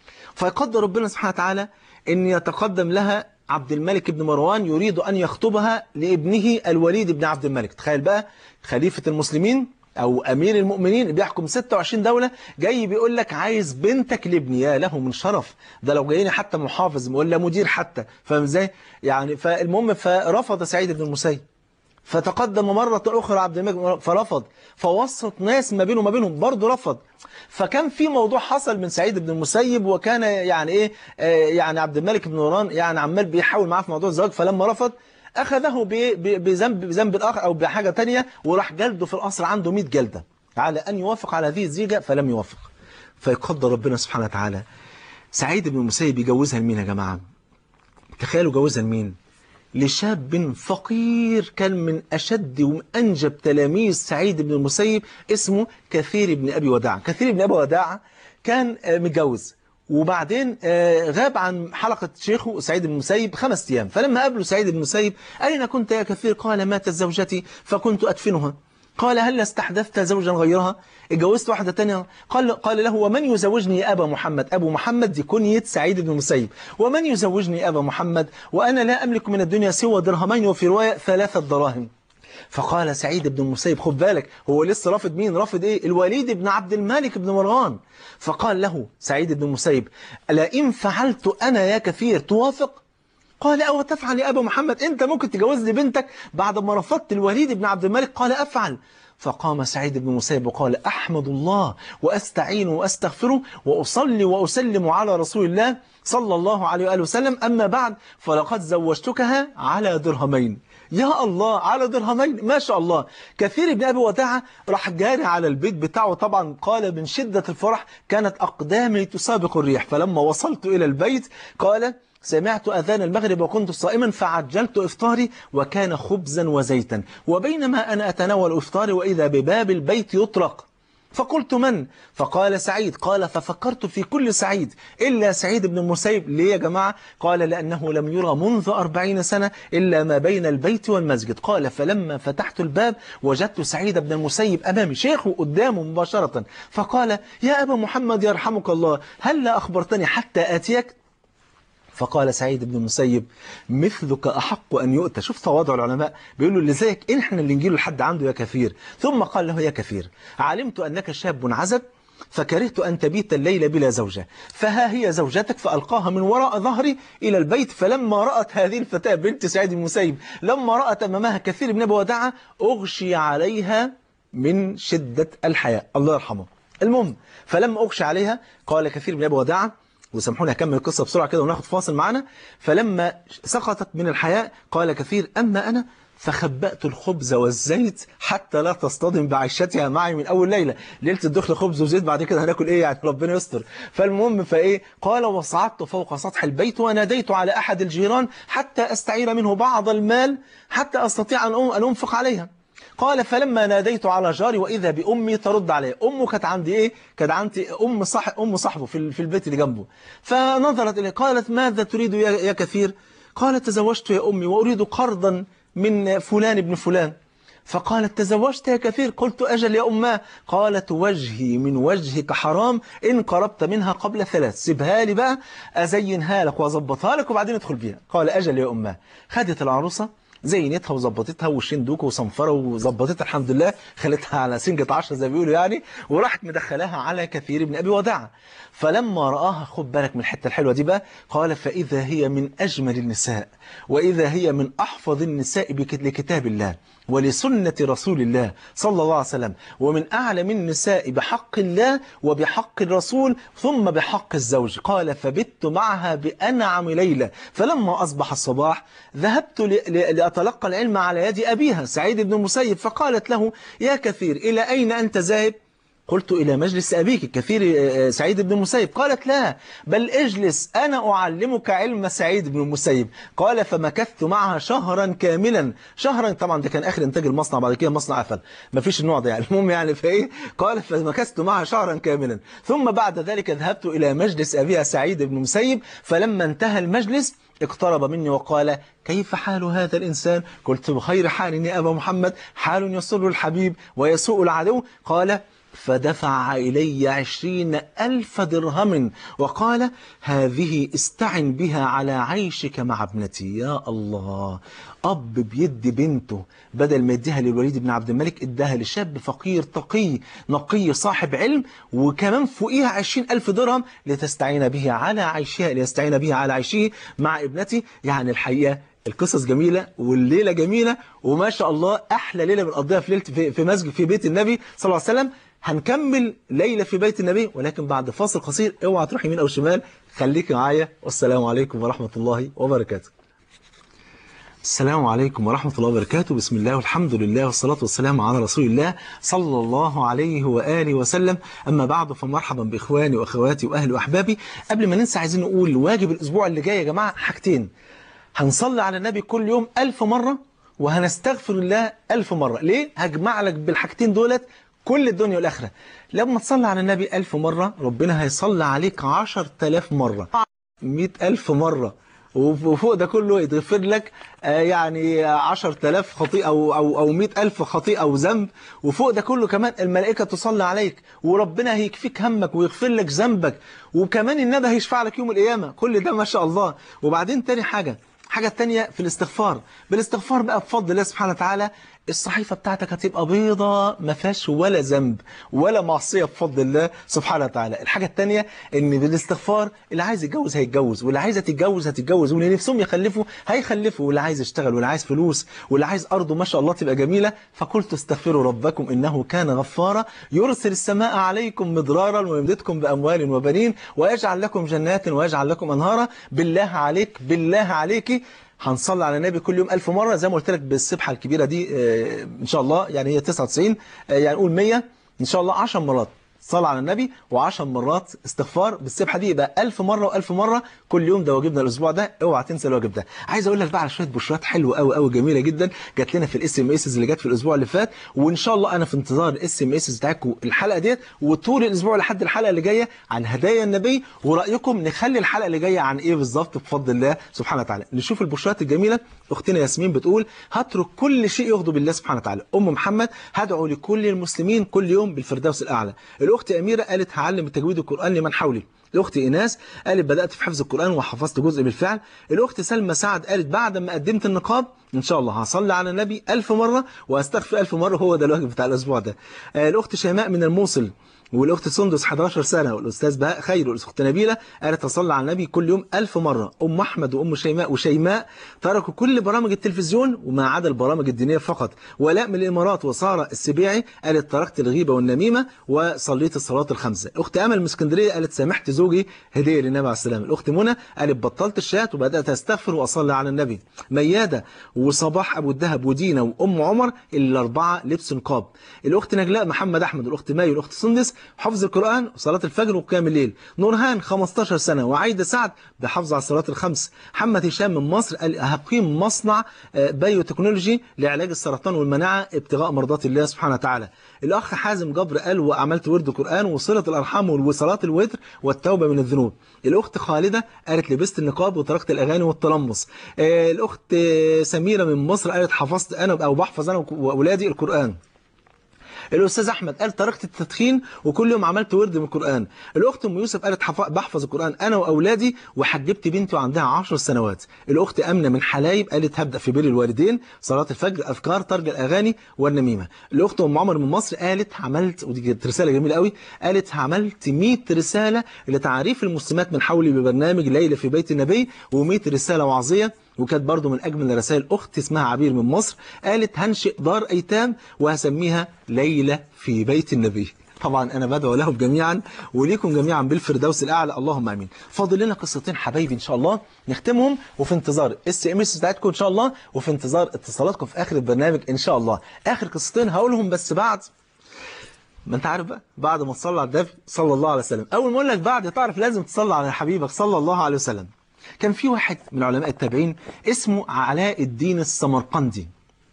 فيقدر ربنا سبحانه وتعالى أن يتقدم لها عبد الملك بن مروان يريد أن يخطبها لابنه الوليد بن عبد الملك تخيل بقى خليفة المسلمين او امير المؤمنين بيحكم 26 دولة جاي بيقول لك عايز بنتك لابني يا له من شرف ده لو جايني حتى محافظ ولا مدير حتى فاهم ازاي يعني فالمهم فرفض سعيد بن المسيب فتقدم مرة أخرى عبد الملك فرفض فوسط ناس ما بينه وما بينهم برضه رفض فكان في موضوع حصل من سعيد بن المسيب وكان يعني ايه آه يعني عبد الملك بن نوران يعني عمال بيحاول معاه في موضوع الزواج فلما رفض أخذه بذنب بذنب آخر أو بحاجة تانية وراح جلده في القصر عنده 100 جلدة على أن يوافق على هذه الزيجة فلم يوافق فيقدر ربنا سبحانه وتعالى سعيد بن المسيب يجوزها لمين يا جماعة تخيلوا جوزها لمين لشاب فقير كان من أشد وأنجب تلاميذ سعيد بن المسيب اسمه كثير بن أبي وداع كثير بن أبي وداع كان متجوز وبعدين غاب عن حلقة شيخه سعيد بن المسيب خمس أيام فلما قابله سعيد بن المسيب أين كنت يا كثير قال ماتت زوجتي فكنت أدفنها قال هل استحدثت زوجا غيرها اتجوزت واحدة تانية قال, قال له ومن يزوجني يا أبا محمد أبو محمد دي كنية سعيد بن المسيب ومن يزوجني يا أبا محمد وأنا لا أملك من الدنيا سوى درهمين وفي رواية ثلاثة دراهم فقال سعيد بن المسيب خد بالك هو لسه رافض مين رافض ايه الوليد بن عبد الملك بن مروان فقال له سعيد بن المسيب ألا إن فعلت أنا يا كثير توافق قال أو تفعل يا أبا محمد أنت ممكن تجوز لي بنتك بعد ما رفضت الوليد بن عبد الملك قال أفعل فقام سعيد بن مسيب وقال أحمد الله وأستعين وأستغفره وأصلي وأسلم على رسول الله صلى الله عليه وآله وسلم أما بعد فلقد زوجتكها على درهمين يا الله على درهمين ما شاء الله كثير بن أبي وداعة راح جاري على البيت بتاعه طبعا قال من شدة الفرح كانت أقدامي تسابق الريح فلما وصلت إلى البيت قال سمعت أذان المغرب وكنت صائما فعجلت إفطاري وكان خبزا وزيتا وبينما أنا أتناول إفطاري وإذا بباب البيت يطرق فقلت من؟ فقال سعيد قال ففكرت في كل سعيد إلا سعيد بن المسيب ليه يا جماعة؟ قال لأنه لم يرى منذ أربعين سنة إلا ما بين البيت والمسجد قال فلما فتحت الباب وجدت سعيد بن المسيب أمامي شيخه قدامه مباشرة فقال يا أبا محمد يرحمك الله هل لا أخبرتني حتى آتيك؟ فقال سعيد بن المسيب مثلك أحق أن يؤتى شوف تواضع العلماء بيقولوا لذلك إحنا اللي نجيله لحد عنده يا كثير ثم قال له يا كثير علمت أنك شاب عزب فكرهت أن تبيت الليل بلا زوجة فها هي زوجتك فألقاها من وراء ظهري إلى البيت فلما رأت هذه الفتاة بنت سعيد بن المسيب لما رأت أمامها كثير من أبي وداعة أغشي عليها من شدة الحياء الله يرحمه المهم فلما أغشي عليها قال كثير من أبي وداعة وسامحوني أكمل القصة بسرعة كده وناخد فاصل معنا فلما سقطت من الحياء قال كثير أما أنا فخبأت الخبز والزيت حتى لا تصطدم بعيشتها معي من أول ليلة ليلة الدخل خبز وزيت بعد كده هناكل إيه يعني ربنا يستر فالمهم فإيه قال وصعدت فوق سطح البيت وناديت على أحد الجيران حتى أستعير منه بعض المال حتى أستطيع أن أنفق عليها قال فلما ناديت على جاري وإذا بأمي ترد علي أمه كانت عندي إيه كانت عندي أم صح أم صاحبه في في البيت اللي جنبه فنظرت إليه قالت ماذا تريد يا يا كثير قال تزوجت يا أمي وأريد قرضا من فلان ابن فلان فقالت تزوجت يا كثير قلت أجل يا أماه قالت وجهي من وجهك حرام إن قربت منها قبل ثلاث سيبها لي بقى أزينها لك وأظبطها لك وبعدين ادخل بيها قال أجل يا أماه خدت العروسة زينتها وظبطتها وشين دوكه وصنفره وظبطتها الحمد لله خلتها على سنجة عشرة زي ما بيقولوا يعني وراحت مدخلاها على كثير بن أبي وداعة فلما رآها خد بالك من الحتة الحلوة دي بقى قال فإذا هي من أجمل النساء وإذا هي من أحفظ النساء بك- لكتاب الله ولسنة رسول الله صلى الله عليه وسلم ومن أعلم النساء بحق الله وبحق الرسول ثم بحق الزوج قال فبت معها بأنعم ليلة فلما أصبح الصباح ذهبت ل- ل- لأتلقى العلم على يد أبيها سعيد بن المسيب فقالت له يا كثير إلى أين أنت ذاهب قلت إلى مجلس أبيك كثير آه، سعيد بن المسيب قالت لا بل اجلس أنا أعلمك علم سعيد بن المسيب قال فمكثت معها شهرا كاملا شهرا طبعا ده كان آخر إنتاج المصنع بعد كده مصنع قفل ما فيش النوع ده يعني المهم يعني فإيه قال فمكثت معها شهرا كاملا ثم بعد ذلك ذهبت إلى مجلس أبيها سعيد بن المسيب فلما انتهى المجلس اقترب مني وقال كيف حال هذا الإنسان قلت بخير حال يا أبا محمد حال يسر الحبيب ويسوء العدو قال فدفع إلي عشرين ألف درهم وقال هذه استعن بها على عيشك مع ابنتي يا الله أب بيدي بنته بدل ما يديها للوليد بن عبد الملك اداها لشاب فقير تقي نقي صاحب علم وكمان فوقيها عشرين ألف درهم لتستعين به على عيشها ليستعين به على عيشه مع ابنتي يعني الحقيقة القصص جميلة والليلة جميلة وما شاء الله أحلى ليلة بنقضيها في ليلة في في مسجد في بيت النبي صلى الله عليه وسلم هنكمل ليلة في بيت النبي ولكن بعد فاصل قصير اوعى تروح يمين أو شمال خليك معايا والسلام عليكم ورحمة الله وبركاته السلام عليكم ورحمة الله وبركاته بسم الله والحمد لله والصلاة والسلام على رسول الله صلى الله عليه وآله وسلم أما بعد فمرحبا بإخواني وأخواتي وأهلي وأحبابي قبل ما ننسى عايزين نقول واجب الأسبوع اللي جاي يا جماعة حاجتين هنصلي على النبي كل يوم ألف مرة وهنستغفر الله ألف مرة ليه؟ هجمع لك بالحاجتين دولت كل الدنيا والآخرة لما تصلي على النبي ألف مرة ربنا هيصلي عليك عشر تلاف مرة مئة ألف مرة وفوق ده كله يتغفر لك آه، يعني عشر تلاف خطيئة أو, أو, أو مئة ألف خطيئة أو ذنب وفوق ده كله كمان الملائكة تصلي عليك وربنا هيكفيك همك ويغفر لك ذنبك وكمان النبي هيشفع لك يوم القيامة كل ده ما شاء الله وبعدين تاني حاجة حاجة تانية في الاستغفار بالاستغفار بقى بفضل الله سبحانه وتعالى الصحيفة بتاعتك هتبقى بيضة ما فيهاش ولا ذنب ولا معصية بفضل الله سبحانه وتعالى الحاجة التانية ان بالاستغفار اللي عايز يتجوز هيتجوز واللي عايزة تتجوز هتتجوز واللي نفسهم يخلفوا هيخلفوا واللي عايز يشتغل واللي عايز فلوس واللي عايز أرضه ما شاء الله تبقى جميلة فقلت استغفروا ربكم إنه كان غفارا يرسل السماء عليكم مدرارا ويمددكم بأموال وبنين ويجعل لكم جنات ويجعل لكم أنهارا بالله عليك بالله عليكي هنصلي على النبي كل يوم ألف مرة زي ما قلت لك بالسبحة الكبيرة دي آه، إن شاء الله يعني هي 99 آه، يعني نقول 100 إن شاء الله 10 مرات صلاة على النبي و10 مرات استغفار بالسبحة دي يبقى 1000 مرة و1000 مرة كل يوم ده واجبنا الأسبوع ده اوعى تنسى الواجب ده عايز أقول لك بقى على شوية بشرات حلوة قوي قوي جميلة جدا جات لنا في الاس ام اس اللي جت في الأسبوع اللي فات وإن شاء الله أنا في انتظار الاس ام اس بتاعتكم الحلقة ديت وطول الأسبوع لحد الحلقة اللي جاية عن هدايا النبي ورأيكم نخلي الحلقة اللي جاية عن إيه بالظبط بفضل الله سبحانه وتعالى نشوف البشرات الجميلة أختنا ياسمين بتقول هترك كل شيء يغضب الله سبحانه وتعالى أم محمد هدعو لكل المسلمين كل يوم بالفردوس الأعلى الأخت أميرة قالت هعلم التجويد القرآن لمن حولي الأخت إيناس قالت بدأت في حفظ القرآن وحفظت جزء بالفعل الأخت سلمى سعد قالت بعد ما قدمت النقاب إن شاء الله هصلي على النبي ألف مرة وأستغفر ألف مرة هو ده الواجب بتاع الأسبوع ده آه، الأخت شيماء من الموصل والاخت سندس 11 سنه والاستاذ بهاء خير والاخت نبيله قالت تصلي على النبي كل يوم ألف مره ام احمد وام شيماء وشيماء تركوا كل برامج التلفزيون وما عدا البرامج الدينيه فقط ولاء من الامارات وساره السبيعي قالت تركت الغيبه والنميمه وصليت الصلاه الخمسه اخت امل من اسكندريه قالت سامحت زوجي زوجي هديه للنبي عليه السلام الاخت منى قالت بطلت الشات وبدات استغفر واصلي على النبي مياده وصباح ابو الدهب ودينا وام عمر الاربعه لبس نقاب الاخت نجلاء محمد احمد الاخت ماي والاخت سندس حفظ القران وصلاه الفجر وقيام الليل نورهان 15 سنه وعايده سعد بحفظ على الصلاه الخمس محمد هشام من مصر قال هقيم مصنع آه، بايو تكنولوجي لعلاج السرطان والمناعه ابتغاء مرضات الله سبحانه وتعالى الاخ حازم جبر قال وعملت ورد قران وصله الارحام وصلاه الوتر والتوبه من الذنوب الاخت خالده قالت لبست النقاب وتركت الاغاني والتلمس آه، الاخت آه، سميره من مصر قالت حفظت انا او بحفظ انا واولادي القران الاستاذ احمد قال تركت التدخين وكل يوم عملت ورد من القران الاخت ام يوسف قالت حف- بحفظ القران انا واولادي وحجبت بنتي وعندها 10 سنوات الاخت امنه من حلايب قالت هبدا في بر الوالدين صلاه الفجر اذكار ترك الاغاني والنميمه الاخت ام عمر من مصر قالت عملت ودي كانت رساله جميله قوي قالت عملت 100 رساله لتعريف المسلمات من حولي ببرنامج ليله في بيت النبي و100 رساله وعظيه وكانت برضو من أجمل الرسائل أخت اسمها عبير من مصر قالت هنشئ دار أيتام وهسميها ليلة في بيت النبي طبعا أنا بدعو لهم جميعا وليكم جميعا بالفردوس الأعلى اللهم آمين فاضل لنا قصتين حبايبي إن شاء الله نختمهم وفي انتظار اس ام اس بتاعتكم إن شاء الله وفي انتظار اتصالاتكم في آخر البرنامج إن شاء الله آخر قصتين هقولهم بس بعد ما انت عارف بقى بعد ما تصلي على النبي صلى الله عليه وسلم اول ما اقول لك بعد تعرف لازم تصلي على حبيبك صلى الله عليه وسلم كان في واحد من علماء التابعين اسمه علاء الدين السمرقندي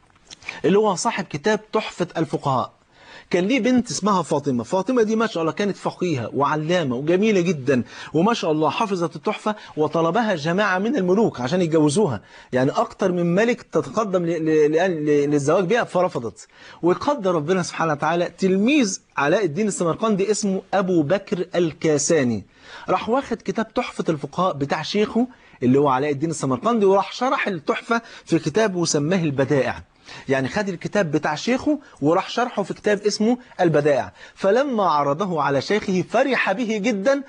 اللي هو صاحب كتاب تحفة الفقهاء كان ليه بنت اسمها فاطمة فاطمة دي ما شاء الله كانت فقيهة وعلامة وجميلة جدا وما شاء الله حفظت التحفة وطلبها جماعة من الملوك عشان يتجوزوها يعني أكتر من ملك تتقدم ل- ل- ل- للزواج بها فرفضت وقدر ربنا سبحانه وتعالى تلميذ علاء الدين السمرقندي اسمه أبو بكر الكاساني راح واخد كتاب تحفة الفقهاء بتاع شيخه اللي هو علاء الدين السمرقندي وراح شرح التحفة في كتاب وسماه البدائع يعني خد الكتاب بتاع شيخه وراح شرحه في كتاب اسمه البدائع فلما عرضه على شيخه فرح به جدا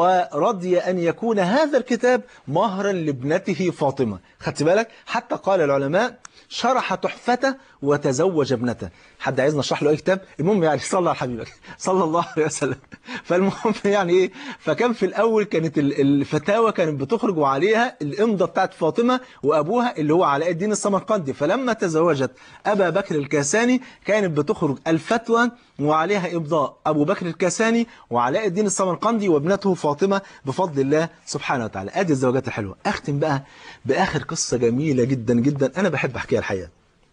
ورضي أن يكون هذا الكتاب مهرا لابنته فاطمة خدت بالك حتى قال العلماء شرح تحفته وتزوج ابنته حد عايزنا نشرح له اي كتاب المهم يعني صلى على حبيبك صلى الله عليه وسلم فالمهم يعني ايه فكان في الاول كانت ال- الفتاوى كانت بتخرج وعليها الامضه بتاعت فاطمه وابوها اللي هو علاء الدين السمرقندي فلما تزوجت ابا بكر الكاساني كانت بتخرج الفتوى وعليها امضاء ابو بكر الكاساني وعلاء الدين السمرقندي وابنته فاطمه بفضل الله سبحانه وتعالى ادي الزوجات الحلوه اختم بقى باخر قصه جميله جدا جدا انا بحب احكيها الحقيقه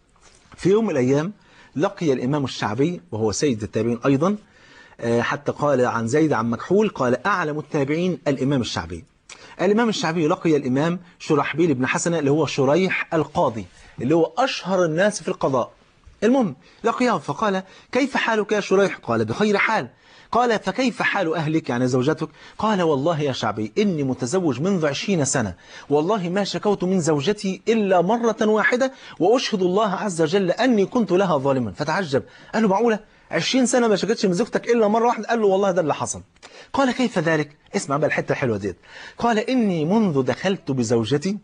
في يوم من الأيام لقي الإمام الشعبي وهو سيد التابعين أيضا آه، حتى قال عن زيد عن مكحول قال أعلم التابعين الإمام الشعبي الإمام الشعبي لقي الإمام شرحبيل بن حسنة اللي هو شريح القاضي اللي هو أشهر الناس في القضاء المهم لقيه فقال كيف حالك يا شريح قال بخير حال قال فكيف حال أهلك يعني زوجتك قال والله يا شعبي إني متزوج منذ عشرين سنة والله ما شكوت من زوجتي إلا مرة واحدة وأشهد الله عز وجل أني كنت لها ظالما فتعجب قال له معقولة عشرين سنة ما شكتش من زوجتك إلا مرة واحدة قال له والله ده اللي حصل قال كيف ذلك اسمع بقى الحتة الحلوة ديت قال إني منذ دخلت بزوجتي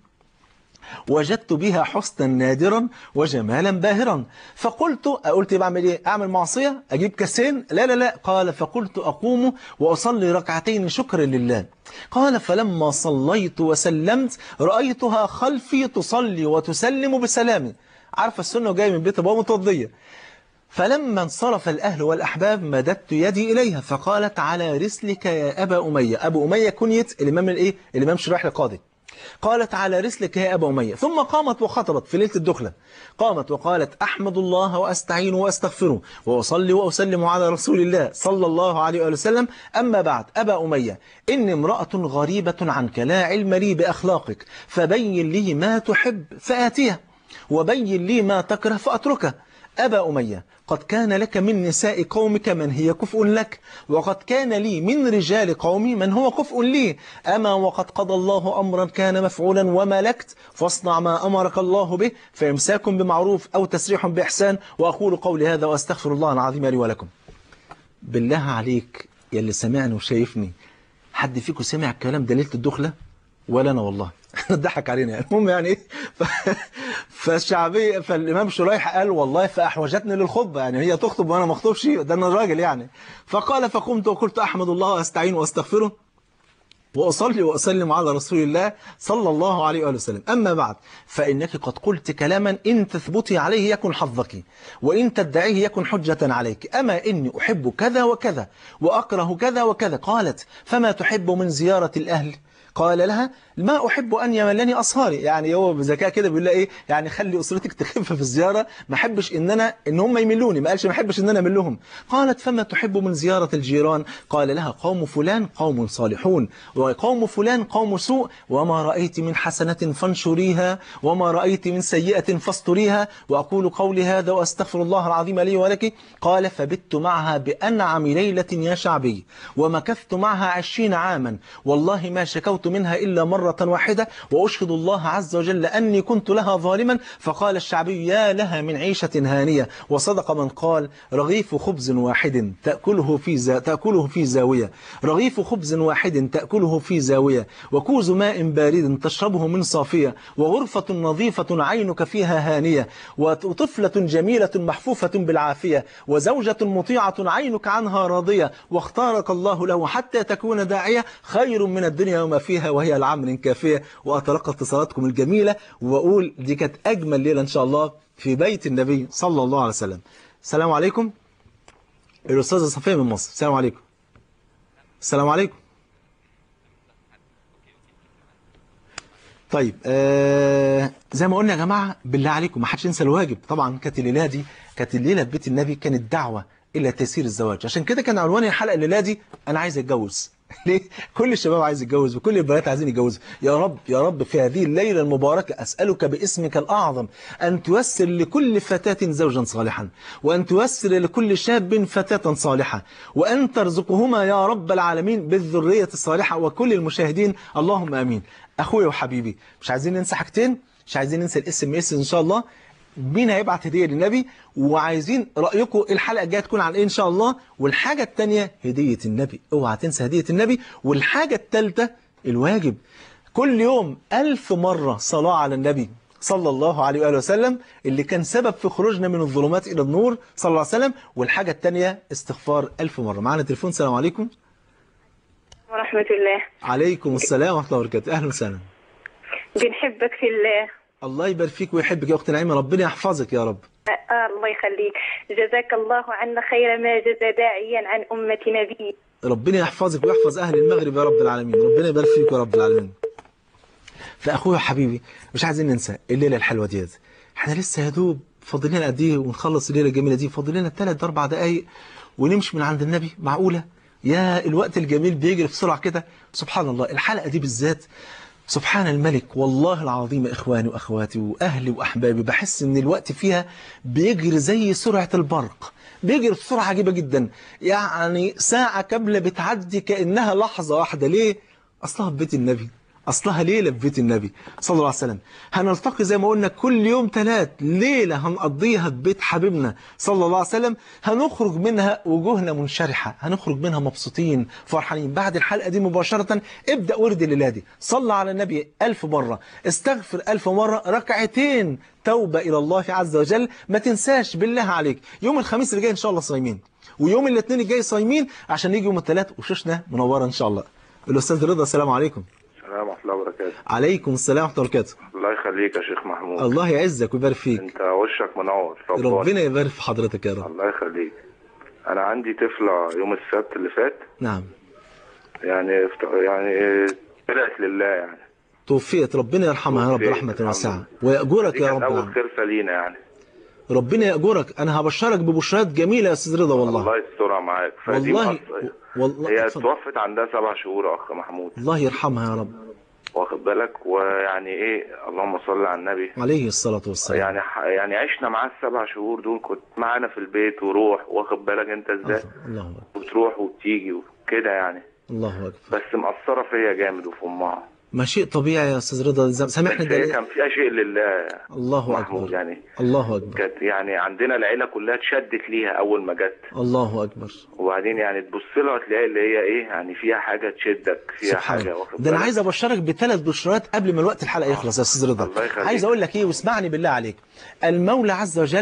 وجدت بها حسنا نادرا وجمالا باهرا فقلت قلت بعمل ايه اعمل معصية اجيب كاسين لا لا لا قال فقلت اقوم واصلي ركعتين شكرا لله قال فلما صليت وسلمت رأيتها خلفي تصلي وتسلم بسلام عارفه السنة وجايه من بيت ابوها متوضية فلما انصرف الأهل والأحباب مددت يدي إليها فقالت على رسلك يا أبا أمية أبو أمية كنيت الإمام الإيه؟ الإمام شريح القاضي قالت على رسلك يا أبا أمية ثم قامت وخطبت في ليلة الدخلة قامت وقالت أحمد الله وأستعين وأستغفره وأصلي وأسلم على رسول الله صلى الله عليه وآله وسلم أما بعد أبا أمية إني امرأة غريبة عنك لا علم لي بأخلاقك فبين لي ما تحب فآتيه وبين لي ما تكره فأتركه أبا أمية قد كان لك من نساء قومك من هي كفء لك وقد كان لي من رجال قومي من هو كفء لي أما وقد قضى الله أمرا كان مفعولا وملكت فاصنع ما أمرك الله به فإمساك بمعروف أو تسريح بإحسان وأقول قولي هذا وأستغفر الله العظيم لي ولكم بالله عليك يا اللي سمعني وشايفني حد فيكم سمع الكلام ده ليلة الدخلة ولا أنا والله ضحك علينا يعني المهم يعني ايه ف... فالشعبي فالامام شريح قال والله فاحوجتني للخطبه يعني هي تخطب وانا ما اخطبش ده انا راجل يعني فقال فقمت وقلت احمد الله واستعين واستغفره وأصلي وأسلم على رسول الله صلى الله عليه وآله وسلم أما بعد فإنك قد قلت كلاما إن تثبتي عليه يكن حظك وإن تدعيه يكن حجة عليك أما إني أحب كذا وكذا وأكره كذا وكذا قالت فما تحب من زيارة الأهل قال لها ما أحب أن يملني أصهاري يعني هو بذكاء كده بيقول لها إيه يعني خلي أسرتك تخف في الزيارة ما أحبش إن أنا إن هم يملوني ما قالش ما أحبش إن أنا أملهم قالت فما تحب من زيارة الجيران قال لها قوم فلان قوم صالحون وقوم فلان قوم سوء وما رأيت من حسنة فانشريها وما رأيت من سيئة فاستريها وأقول قولي هذا وأستغفر الله العظيم لي ولك قال فبت معها بأنعم ليلة يا شعبي ومكثت معها عشرين عاما والله ما شكوت منها إلا مرة واحدة وأشهد الله عز وجل أني كنت لها ظالما فقال الشعبي يا لها من عيشة هانية وصدق من قال رغيف خبز واحد تأكله في زا تأكله في زاوية رغيف خبز واحد تأكله في زاوية وكوز ماء بارد تشربه من صافية وغرفة نظيفة عينك فيها هانية وطفلة جميلة محفوفة بالعافية وزوجة مطيعة عينك عنها راضية واختارك الله له حتى تكون داعية خير من الدنيا وما فيها وهي العمل كافية وأتلقى اتصالاتكم الجميلة وأقول دي كانت أجمل ليلة إن شاء الله في بيت النبي صلى الله عليه وسلم السلام عليكم الأستاذة صفية من مصر السلام عليكم السلام عليكم طيب آه زي ما قلنا يا جماعة بالله عليكم ما حدش ينسى الواجب طبعا كانت الليلة دي كانت الليلة في بيت النبي كانت دعوة إلى تيسير الزواج عشان كده كان عنوان الحلقة الليلة دي أنا عايز أتجوز ليه؟ كل الشباب عايز يتجوز وكل البنات عايزين يتجوزوا يا رب يا رب في هذه الليلة المباركة أسألك باسمك الأعظم أن تيسر لكل فتاة زوجا صالحا وأن تيسر لكل شاب فتاة صالحة وأن ترزقهما يا رب العالمين بالذرية الصالحة وكل المشاهدين اللهم آمين أخويا وحبيبي مش عايزين ننسى حاجتين مش عايزين ننسى الاس ام اس ان شاء الله مين هيبعت هدية للنبي وعايزين رأيكم الحلقة الجاية تكون عن ايه ان شاء الله والحاجة التانية هدية النبي اوعى تنسى هدية النبي والحاجة التالتة الواجب كل يوم ألف مرة صلاة على النبي صلى الله عليه وآله وسلم اللي كان سبب في خروجنا من الظلمات إلى النور صلى الله عليه وسلم والحاجة التانية استغفار ألف مرة معنا تليفون السلام عليكم ورحمة الله عليكم السلام ورحمة الله وبركاته أهلا وسهلا بنحبك في الله الله يبارك فيك ويحبك يا أختي نعيمة ربنا يحفظك يا رب آه الله يخليك جزاك الله عنا خير ما جزى داعيا عن أمة نبي ربنا يحفظك ويحفظ أهل المغرب يا رب العالمين ربنا يبارك فيك يا رب العالمين فأخويا حبيبي مش عايزين ننسى الليلة الحلوة ديت احنا لسه يا دوب فاضل لنا قد ايه ونخلص الليلة الجميلة دي فاضل لنا ثلاث أربع دقايق ونمشي من عند النبي معقولة يا الوقت الجميل بيجري بسرعة كده سبحان الله الحلقة دي بالذات سبحان الملك والله العظيم يا إخواني وأخواتي وأهلي وأحبابي بحس إن الوقت فيها بيجري زي سرعة البرق بيجري بسرعة عجيبة جدا يعني ساعة كاملة بتعدي كأنها لحظة واحدة ليه؟ أصلها في بيت النبي أصلها ليلة في بيت النبي صلى الله عليه وسلم هنلتقي زي ما قلنا كل يوم ثلاث ليلة هنقضيها في بيت حبيبنا صلى الله عليه وسلم هنخرج منها وجوهنا منشرحة هنخرج منها مبسوطين فرحانين بعد الحلقة دي مباشرة ابدأ ورد الليلة دي صلى على النبي ألف مرة استغفر ألف مرة ركعتين توبة إلى الله عز وجل ما تنساش بالله عليك يوم الخميس اللي جاي إن شاء الله صايمين ويوم الاثنين الجاي صايمين عشان يجي يوم الثلاث وشوشنا منورة إن شاء الله الأستاذ رضا السلام عليكم السلام ورحمة الله وبركاته عليكم السلام ورحمة الله وبركاته الله يخليك يا شيخ محمود الله يعزك ويبارك فيك انت وشك منور ربنا ربنا يبارك في حضرتك يا رب الله يخليك انا عندي طفلة يوم السبت اللي فات نعم يعني افت- يعني طلعت لله يعني توفيت ربنا يرحمها يا رب توفيت، رحمة الحمد واسعة لله. ويأجرك دي يا كانت رب اول العالمين. خلفة لينا يعني ربنا يأجرك أنا هبشرك ببشرات جميلة يا أستاذ رضا والله الله يسترها معاك فدي والله مقص- والله هي اتفضل. توفت عندها سبع شهور يا اخ محمود الله يرحمها يا رب واخد بالك ويعني ايه اللهم صل على النبي عليه الصلاة والسلام يعني ح- يعني عشنا معاه السبع شهور دول كنت معانا في البيت وروح واخد بالك انت ازاي الله أكبر وتروح وبتيجي وكده يعني الله أكبر بس مأثرة فيا جامد وفي أمها ما شيء طبيعي يا أستاذ رضا زم- سامحني بس هي ده كان فيها شيء لله الله محمود أكبر يعني الله أكبر كانت يعني عندنا العيلة كلها اتشدت ليها أول ما جت الله أكبر وبعدين يعني تبص لها تلاقي اللي هي إيه يعني فيها حاجة تشدك فيها سبحان حاجة الله واخد ده انا بالك؟ عايز ابشرك بثلاث بشرات قبل ما الوقت الحلقه يخلص يا استاذ رضا الله يخليك. عايز اقول لك ايه واسمعني بالله عليك المولى عز وجل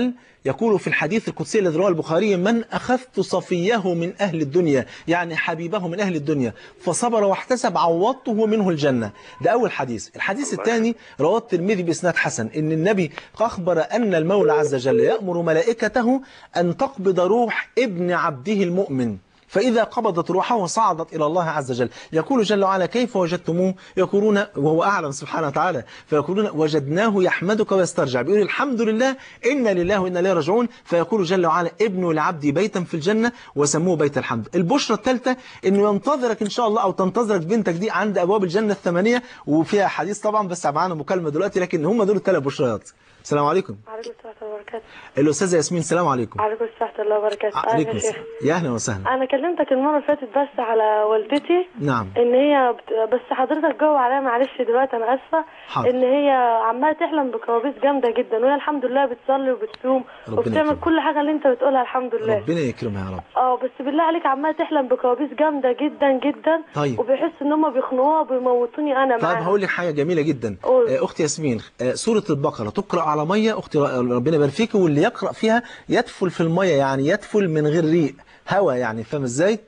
يقول في الحديث القدسي الذي رواه البخاري من أخذت صفيه من أهل الدنيا يعني حبيبه من أهل الدنيا فصبر واحتسب عوضته منه الجنة ده أول حديث الحديث الثاني رواه الترمذي بإسناد حسن إن النبي أخبر أن المولى عز وجل يأمر ملائكته أن تقبض روح ابن عبده المؤمن فإذا قبضت روحه صعدت إلى الله عز وجل يقول جل وعلا كيف وجدتموه يقولون وهو أعلم سبحانه وتعالى فيقولون وجدناه يحمدك ويسترجع بيقول الحمد لله إنا لله وإنا إليه راجعون فيقول جل وعلا ابن لعبدي بيتا في الجنة وسموه بيت الحمد البشرى الثالثة إنه ينتظرك إن شاء الله أو تنتظرك بنتك دي عند أبواب الجنة الثمانية وفيها حديث طبعا بس معانا مكالمة دلوقتي لكن هم دول الثلاث بشريات السلام عليكم عليكم السلام ورحمة الله وبركاته الأستاذة ياسمين السلام عليكم عليكم السلام ورحمة الله وبركاته أهلا عليكم يا السلام شيخ يا أهلا وسهلا أنا كلمتك المرة اللي فاتت بس على والدتي نعم إن هي بت... بس حضرتك جاوب عليها معلش دلوقتي أنا آسفة حاضر. إن هي عمالة تحلم بكوابيس جامدة جدا وهي الحمد لله بتصلي وبتصوم ربنا وبتعمل يكرمك. كل حاجة اللي أنت بتقولها الحمد لله ربنا يكرمها يا رب اه بس بالله عليك عمالة تحلم بكوابيس جامدة جدا جدا طيب. وبيحس إن هم بيخنقوها وبيموتوني أنا طيب معاها هقول لك حاجه جميله جدا قول. آه، اختي ياسمين آه، سوره البقره تقرا على ميه اختي ر- ربنا يبارك فيك واللي يقرا فيها يدفل في الميه يعني يدفل من غير ريق هوا يعني فاهم ازاي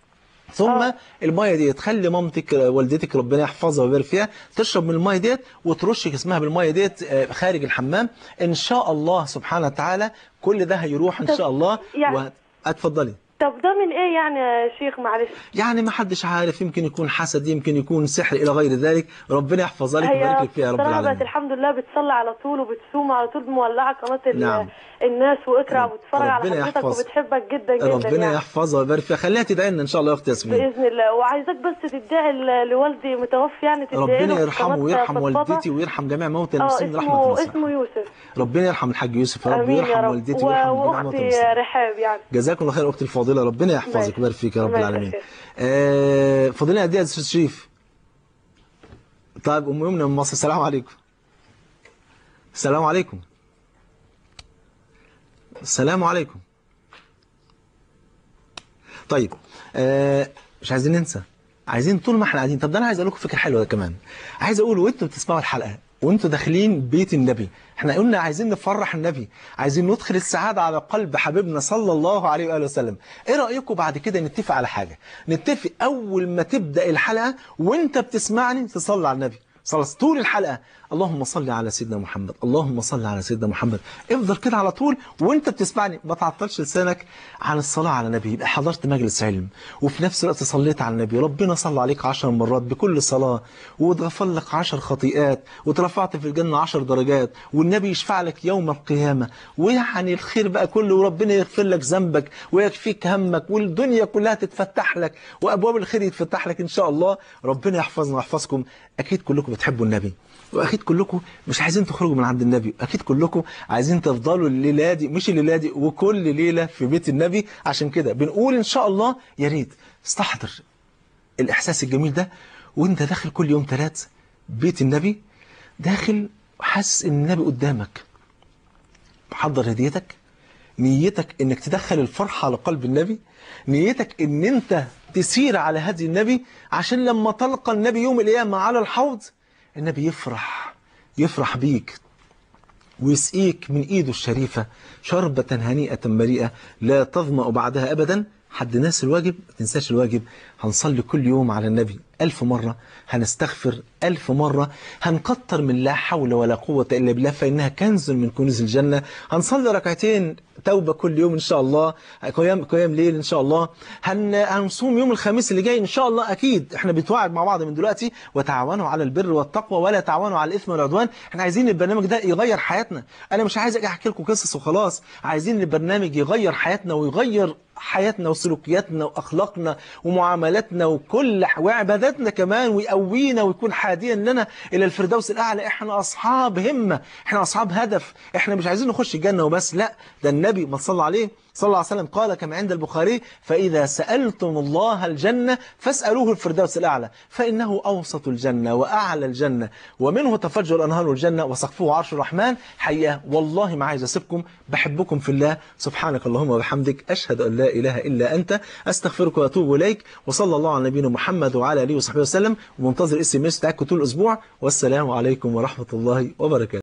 ثم آه. الميه دي تخلي مامتك آه، والدتك ربنا يحفظها ويبارك فيها تشرب من الميه ديت وترش جسمها بالميه ديت آه، خارج الحمام ان شاء الله سبحانه وتعالى كل ده هيروح ان طب شاء الله يعني- و... اتفضلي طب ده من إيه يعني يا شيخ معلش يعني ما حدش عارف يمكن يكون حسد يمكن يكون سحر الى غير ذلك ربنا يحفظها لك ويبارك هي لك فيها يا رب بصراحة بقت العالمين الحمد لله بتصلي على طول وبتصوم على طول مولعة قناة ال- نعم. الناس واقرا وبتتفرج على ربنا حضرتك يحفظ. وبتحبك جدا جدا ربنا يعني. يحفظها ويبارك فيها خليها تدعي لنا ان شاء الله يا اختي ياسمين بإذن الله وعايزاك بس تدعي ل- لوالدي متوفي يعني تدعي له ربنا في يرحمه قناة ويرحم فضفضة. والدتي ويرحم جميع موتى اه المسلمين رحمه اسمه واسعه اسمه يوسف ربنا يرحم الحاج يوسف يا رب امين يا ويرحم رب والدتي و- ويرحم جميع موتى واختي المسلمين رحاب يعني جزاكم الله خير اختي الفاضله ربنا يحفظك ماشي. ويبارك فيك يا رب ماشي يا العالمين شيخ. آه فاضلين قد ايه يا استاذ شريف طيب ام يمنى من مصر السلام عليكم السلام عليكم السلام عليكم طيب آه مش عايزين ننسى عايزين طول ما احنا قاعدين طب ده انا عايز اقول لكم فكره حلوه كمان عايز اقول وانتوا بتسمعوا الحلقه وانتوا داخلين بيت النبي احنا قلنا عايزين نفرح النبي عايزين ندخل السعاده على قلب حبيبنا صلى الله عليه واله وسلم ايه رايكم بعد كده نتفق على حاجه نتفق اول ما تبدا الحلقه وانت بتسمعني تصلي على النبي صلى طول الحلقه اللهم صل على سيدنا محمد اللهم صل على سيدنا محمد افضل كده على طول وانت بتسمعني ما تعطلش لسانك عن الصلاه على النبي يبقى حضرت مجلس علم وفي نفس الوقت صليت على النبي ربنا صلى عليك عشر مرات بكل صلاه واتغفر لك عشر خطيئات واترفعت في الجنه عشر درجات والنبي يشفع لك يوم القيامه ويعني الخير بقى كله وربنا يغفر لك ذنبك ويكفيك همك والدنيا كلها تتفتح لك وابواب الخير يتفتح لك ان شاء الله ربنا يحفظنا ويحفظكم اكيد كلكم بتحبوا النبي واكيد كلكم مش عايزين تخرجوا من عند النبي اكيد كلكم عايزين تفضلوا الليله دي مش الليله دي وكل ليله في بيت النبي عشان كده بنقول ان شاء الله يا ريت استحضر الاحساس الجميل ده وانت داخل كل يوم ثلاث بيت النبي داخل حاسس ان النبي قدامك حضر هديتك نيتك انك تدخل الفرحة على قلب النبي نيتك ان انت تسير على هدي النبي عشان لما تلقى النبي يوم القيامة على الحوض النبي يفرح يفرح بيك ويسقيك من ايده الشريفة شربة هنيئة مريئة لا تظمأ بعدها ابدا حد ناس الواجب ما تنساش الواجب هنصلي كل يوم على النبي ألف مرة هنستغفر ألف مرة هنكتر من لا حول ولا قوة إلا بالله فإنها كنز من كنوز الجنة هنصلي ركعتين توبة كل يوم إن شاء الله قيام قيام ليل إن شاء الله هن هنصوم يوم الخميس اللي جاي إن شاء الله أكيد إحنا بنتواعد مع بعض من دلوقتي وتعاونوا على البر والتقوى ولا تعاونوا على الإثم والعدوان إحنا عايزين البرنامج ده يغير حياتنا أنا مش عايز أجي أحكي لكم قصص وخلاص عايزين البرنامج يغير حياتنا ويغير حياتنا وسلوكياتنا واخلاقنا ومعاملاتنا وكل وعباداتنا كمان ويقوينا ويكون حاديا لنا الى الفردوس الاعلى احنا اصحاب همه احنا اصحاب هدف احنا مش عايزين نخش الجنه وبس لا ده النبي ما صلى عليه صلى الله عليه وسلم قال كما عند البخاري فإذا سألتم الله الجنة فاسألوه الفردوس الأعلى فإنه أوسط الجنة وأعلى الجنة ومنه تفجر أنهار الجنة وسقفه عرش الرحمن حقيقة والله ما عايز أسيبكم بحبكم في الله سبحانك اللهم وبحمدك أشهد أن لا إله إلا أنت أستغفرك وأتوب إليك وصلى الله على نبينا محمد وعلى آله وصحبه وسلم ومنتظر اس ام اس بتاعك طول الأسبوع والسلام عليكم ورحمة الله وبركاته